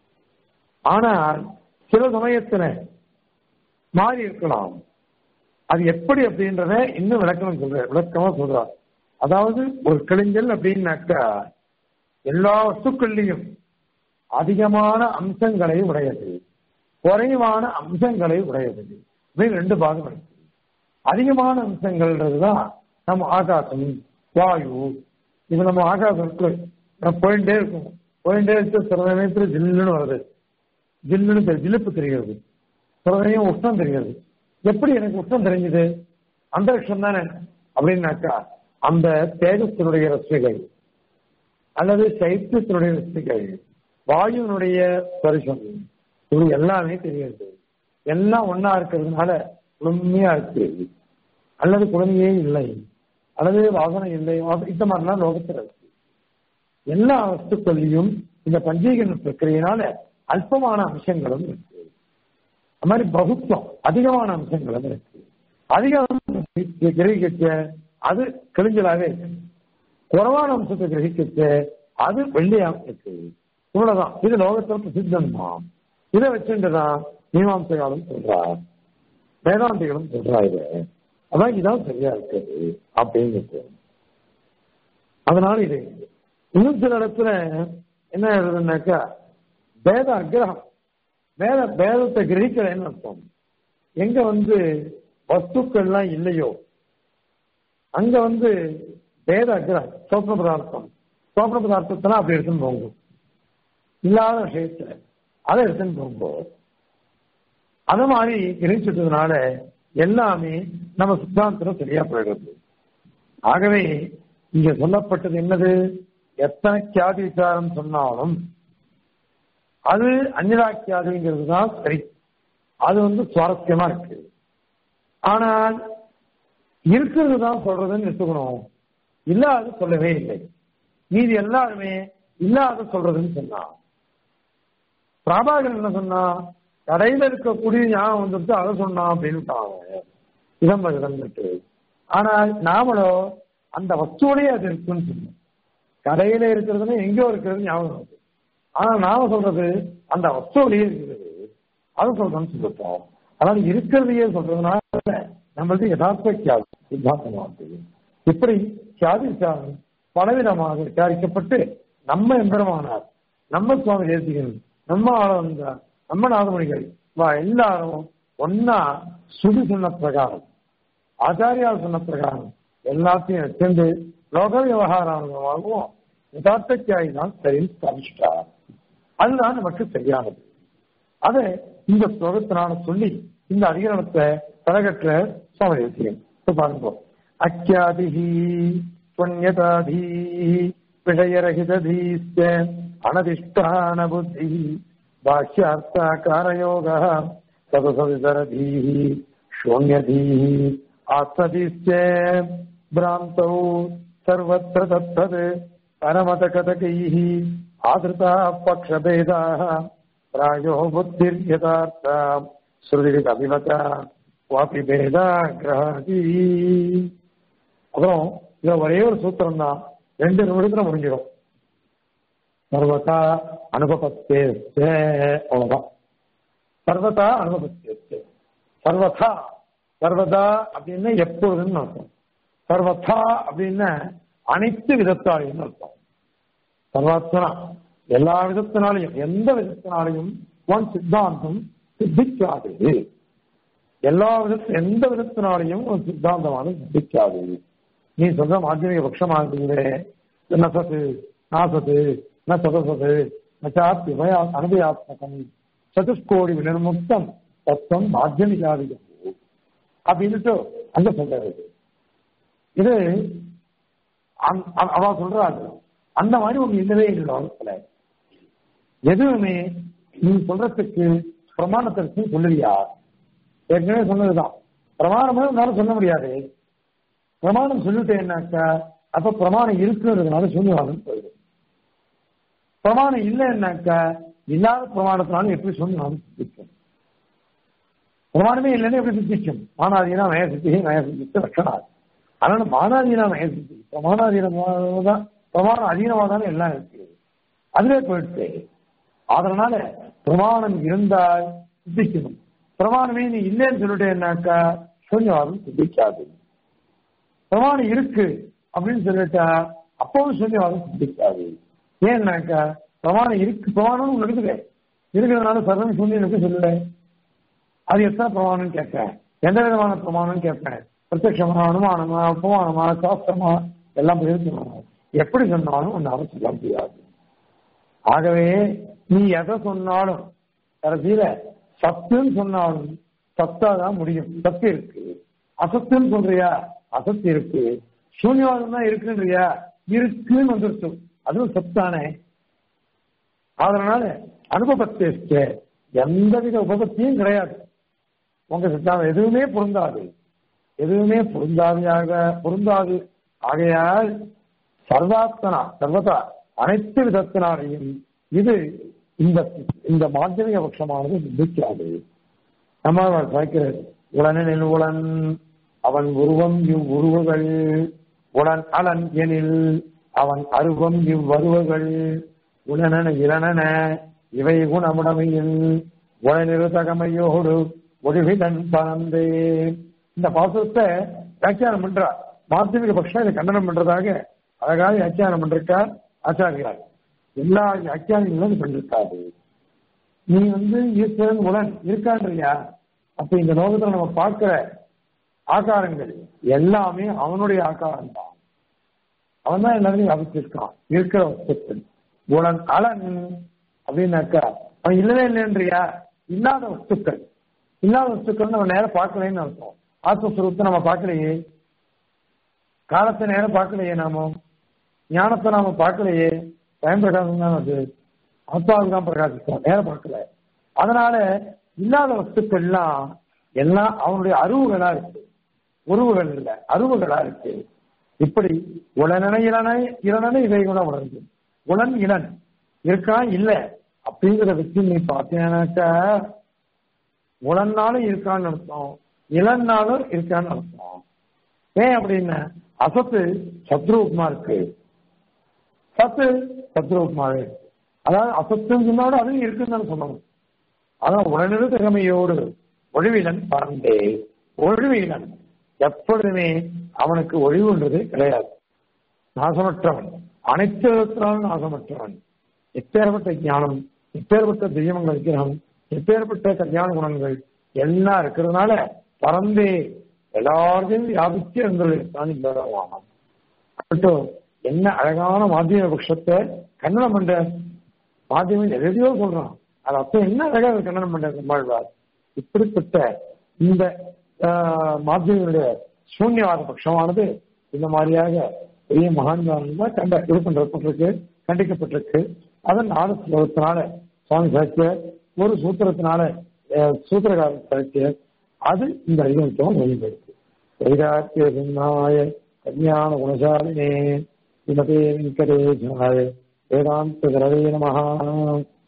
ஆனால் சில சமயத்துல மாறி இருக்கலாம் அது எப்படி அப்படின்றத இன்னும் விளக்கணும் சொல்ற விளக்கமா சொல்றார் அதாவது ஒரு கிழிஞ்சல் அப்படின்னாக்கா எல்லா வஸ்துக்கள்லையும் அதிகமான அம்சங்களை உடையது குறைவான அம்சங்களை உடையது இப்படி ரெண்டு பாகம் இருக்கு அதிகமான அம்சங்கள்ன்றதுதான் நம்ம ஆகாசம் வாயு இது நம்ம ஆகாசத்துக்கு நம்ம போயிட்டே இருக்கும் போயிட்டே இருக்க சில சமயத்துல ஜில்லுன்னு வருது ஜில்லுன்னு தெரி- ஜிலிப்பு தெரிகிறது சில சமயம் உஷ்ணம் தெரிகிறது எப்படி எனக்கு உஷ்ணம் தெரிஞ்சது அந்தரிக்ஷம் தானே அப்படின்னாக்கா அந்த தேஜத்தினுடைய ரசிகள் அல்லது சைத்தியத்தினுடைய ரசிகள் வாயுவினுடைய ஸ்பரிசம் இது எல்லாமே தெரியுது எல்லாம் ஒன்னா இருக்கிறதுனால குளுமையா இருக்கு அல்லது குழந்தையே இல்லை அல்லது வாசனை இல்லை வாச- இந்த மாதிரிலாம் லோகத்தில் இருக்கு எல்லா வஸ்துக்கள்லையும் இந்த பஞ்சீகரண பிரக்கிரையினால அல்பமான அம்சங்களும் இருக்கு அது மாதிரி பகுத்துவம் அதிகமான அம்சங்களும் இருக்கு அதிகம் கிரகிக்க அது கிழிஞ்சலாவே இருக்கு குறைவான அம்சத்தை கிரகிக்க அது வெள்ளியாக இருக்கு இவ்வளவுதான் இது லோகத்தில் பிரசித்தம் தான் இதை வச்சுட்டுதான் மீமாம்சைகளும் சொல்றார் வேதாந்திகளும் சொல்றா இது அதான் இதான் சரியா இருக்குது அப்படின்னு அதனால இது இன்னும் சில இடத்துல என்ன எழுதுனாக்கா வேத அக்கிரகம் வேத வேதத்தை கிரகிக்கிறேன்னு அர்த்தம் எங்க வந்து வஸ்துக்கள்லாம் இல்லையோ அங்க வந்து வேத அக்கிரகம் சோப்ன பதார்த்தம் சோப்ன பதார்த்தத்தெல்லாம் அப்படி எடுத்துன்னு போங்க இல்லாத விஷயத்துல அதை எடுத்துன்னு போகும்போது அது மாதிரி கிரகிச்சிட்டதுனால எல்லாமே நம்ம சித்தாந்தத்துல சரியா போயிடுது ஆகவே இங்க சொல்லப்பட்டது என்னது எத்தனை கியாதி விசாரம் சொன்னாலும் அது அந்நிலாக்கியாதிங்கிறது தான் சரி அது வந்து சுவாரஸ்யமா இருக்கு ஆனால் இருக்கிறது தான் சொல்றதுன்னு எடுத்துக்கணும் இல்லாத சொல்லவே இல்லை மீதி எல்லாருமே இல்லாத சொல்றதுன்னு சொன்னான் பிரபாகரன் என்ன சொன்னா கடையில இருக்கக்கூடிய ஞாபகம் வந்துட்டு அதை சொன்னான் அப்படின்ட்டாங்க இதம்ப இதம்பிட்டு ஆனால் நாமளோ அந்த வஸ்துவோடய அது இருக்குன்னு சொன்னோம் கடையில இருக்கிறதுனா எங்கேயோ இருக்கிறது ஞாபகம் வருது ஆனா நாம சொல்றது அந்த வஸ்துவோடயே இருக்குது அதை சொல்றோம்னு சொல்லிட்டோம் அதாவது இருக்கிறதையே சொல்றதுனால நம்மளுக்கு யதார்த்த கியாதி சித்தாந்தமாகுது இப்படி கியாதி விசாரம் பலவிதமாக விசாரிக்கப்பட்டு நம்ம எம்பெருமானார் நம்ம சுவாமி தேசிகன் நம்ம ஆளவந்தார் நம்ம நாதமணிகள் வா எல்லாரும் ஒன்னா சுதி சொன்ன பிரகாரம் ஆச்சாரியால் சொன்ன பிரகாரம் எல்லாத்தையும் சேர்ந்து லோக விவகாரமாகவும் யதார்த்தத்தியாகி தான் சரின்னு ஸ்தாபிச்சிட்டார் அதுதான் நமக்கு சரியானது அதை இந்த ஸ்லோகத்தினால சொல்லி இந்த அதிகரணத்தை தலகற்ற சுவாமி தேசிகன் இப்ப பாருங்க அக்கியாதிஹி புண்ணியதாதி விஷயரகிதீஸ்ய அனதிஷ்டான புத்தி பாஷ்யார்த்தாகாரயோக சதசவிதரதீஹி शून्यधीः आत्मधीश्च भ्रान्तौ सर्वत्र तत्तत् परमतकतकैः आदृता पक्षभेदाः प्रायो बुद्धिर्यथार्था श्रुतिरिदभिमता வாபி பேதா கிரகி அப்புறம் இதுல ஒரே ஒரு சூத்திரம் தான் ரெண்டு நிமிடத்துல முடிஞ்சிடும் சர்வதா அனுபவத்தே அவ்வளவுதான் சர்வதா அனுபவத்தே சர்வதா சர்வதா அப்படின்னா எப்பொழுதுன்னு அர்த்தம் சர்வதா அப்படின்னா அனைத்து விதத்தாலையும் அர்த்தம் சர்வாத்மனா எல்லா விதத்தினாலையும் எந்த விதத்தினாலையும் உன் சித்தாந்தம் சித்திக்காது எல்லா விதத்து எந்த விதத்தினாலையும் ஒரு சித்தாந்தமான சித்திக்காது நீ சொல்ற மாத்தியமிக பட்சமாகுது நசத்து நாசத்து ந சதசது நச்சாத்தி அனுபயாத்மகம் சதுஷ்கோடி வினிர்முக்தம் தத்துவம் மாத்தியமிகாதிகம் அப்படின்னுட்டு அங்க சொல்றது இது அவ சொல்றாங்க அந்த மாதிரி ஒண்ணு இல்லவே இல்லை உலகத்துல எதுவுமே நீ சொல்றதுக்கு பிரமாணத்திற்கு சொல்லுவியா ஏற்கனவே சொன்னதுதான் பிரமாணமே உன்னால சொல்ல முடியாது பிரமாணம் சொல்லிட்டேன்னாக்கா அப்ப பிரமாணம் இருக்குன்றதுனால சூன்யவாதம் போயிடும் பிரமாணம் இல்லைன்னாக்கா இல்லாத பிரமாணத்தினால எப்படி சூன்யவாதம் சித்திக்கும் பிரமாணமே இல்லைன்னு எப்படி சித்திக்கும் மானாதீனா நய சித்தி நய சித்தித்து லட்சணம் அதனால மானாதீனா நய சித்தி பிரமாணாதீனமாக தான் பிரமாணம் அதீனமாக தானே எல்லாம் இருக்கு அதுவே போயிடுச்சு அதனால பிரமாணம் இருந்தால் சித்திக்கணும் பிரமாணமே நீ இல்லைன்னு சொல்லிட்டேன்னாக்கா சூன்யவாதம் சித்திக்காது பிரமாணம் இருக்கு அப்படின்னு சொல்லிட்டா அப்பவும் சூன்யவாதம் சித்திக்காது ஏன்னாக்கா பிரமாணம் இருக்கு பிரமாணம் ஒன்று இருக்குது இருக்கிறதுனால சர்வம் சூன்யனுக்கு சொல்லல அது எத்தனை பிரமாணம் கேட்பேன் எந்த விதமான பிரமாணம் கேட்பேன் பிரத்யமா அனுமானமா உபமானமா சாஸ்திரமா எல்லாம் இருக்கணும் எப்படி சொன்னாலும் ஒன்னாலும் சொல்ல முடியாது ஆகவே நீ எதை சொன்னாலும் கடைசியில சத்துன்னு சொன்னாலும் சத்தா தான் முடியும் சத்து இருக்கு அசத்துன்னு சொல்றியா அசத்து இருக்கு சூன்யவாதம் தான் இருக்குன்றியா இருக்குன்னு வந்துருச்சு அதுவும் சத்தானே அதனால அனுபவத்தை எந்தவித உபபத்தியும் கிடையாது உங்க சித்தாந்தம் எதுவுமே பொருந்தாது எதுவுமே பொருந்தாதியாக பொருந்தாது ஆகையால் சர்வாத்மனா சர்வதா அனைத்து விதத்தினாலையும் இது இந்த இந்த மாத்தியமிக பட்சமானது சித்திக்காது நம்ம பார்க்கிறது உடனில் உடன் அவன் உருவம் இவ் உருவகள் உடன் அலன் எனில் அவன் அருவம் இவ் வருவகள் உடனன இரணன இவை குணமுடமையில் உடனிருதகமையோடு ஒழுவிதன் பறந்தே இந்த பாசுரத்தை வியாக்கியானம் பண்றார் மாத்தியமிக பட்சம் இதை கண்டனம் பண்றதாக அழகாக வியாக்கியானம் பண்றார் ஆச்சாரியார் எல்லா வியாக்கியானங்களும் பண்ணிருக்காரு நீ வந்து ஈஸ்வரன் உடன் இருக்கான்றியா அப்ப இந்த லோகத்துல நம்ம பார்க்கிற ஆகாரங்கள் எல்லாமே அவனுடைய ஆகாரம் தான் அவன் தான் எல்லாத்தையும் வியாபிச்சிருக்கான் இருக்கிற வஸ்துக்கள் உடன் அலன் அப்படின்னாக்கா அவன் இல்லவே இல்லைன்றியா இல்லாத வஸ்துக்கள் இல்லாத வஸ்துக்கள் நம்ம நேரம் பார்க்கலன்னு அர்த்தம் ஆத்மஸ்வரூபத்தை நம்ம பார்க்கலையே காலத்தை நேரம் பார்க்கலையே நாம ஞானத்தை நாம பார்க்கலையே பயன் பிரகாசம் தான் அது ஆத்மாவுக்கு தான் பிரகாசிக்கும் நேரம் பார்க்கல அதனால இல்லாத வஸ்துக்கள்லாம் எல்லாம் அவனுடைய அருவுகளா இருக்கு உருவுகள் இல்ல அருவுகளா இருக்கு இப்படி உடனே இளனை இளனனை இதை கூட உணர்ந்து உடன் இளன் இருக்கா இல்ல அப்படிங்கிற வச்சு நீ பார்த்தீங்கன்னாக்கா உடன்னாலும் இருக்கான்னு அர்த்தம் இளன்னாலும் இருக்கான்னு அர்த்தம் ஏன் அப்படின்னா அசத்து சத்ருவுக்குமா இருக்கு சத்து சத்ருவுக்குமாவே இருக்கு அதாவது அசத்துன்னு சொன்னாலும் அதுவும் இருக்குன்னு சொல்லணும் அதான் உடனடி திறமையோடு ஒழிவிலன் பறந்தே ஒழிவிலன் எப்பொழுதுமே அவனுக்கு ஒழிவுன்றது கிடையாது நாசமற்றவன் அனைத்து விதத்தினாலும் நாசமற்றவன் எப்பேற்பட்ட ஞானம் எப்பேற்பட்ட தெய்வங்கள் விக்கிரகம் எப்பேற்பட்ட கல்யாண குணங்கள் எல்லாம் இருக்கிறதுனால பறந்தே எல்லாரையும் வியாபித்து இருந்துள்ளான் இல்லவானம் மட்டும் என்ன அழகான மாத்தியம பட்சத்தை கன்னடம் பண்ற மாத்தியமம் எதையோ சொல்றான் அது அப்ப என்ன அழகா கன்னடம் பண்ற நம்மாழ்வார் இப்படிப்பட்ட இந்த மாத்தியங்களுடைய சூன்யவாத பட்சமானது இந்த மாதிரியாக பெரிய மகான்கள் கண்ட இது பண்றப்பட்டிருக்கு கண்டிக்கப்பட்டிருக்கு அதன் நாலு ஸ்லோகத்தினால சுவாமி சாட்சிய ஒரு சூத்திரத்தினால சூத்திரகாரன் சாட்சிய அது இந்த ஐதமும் வெளியிருக்கு வைராக்கிய சின்னாய கல்யாண குணசாலினே ஸ்ரீமதே வெங்கடேஷாய வேதாந்த நமஹா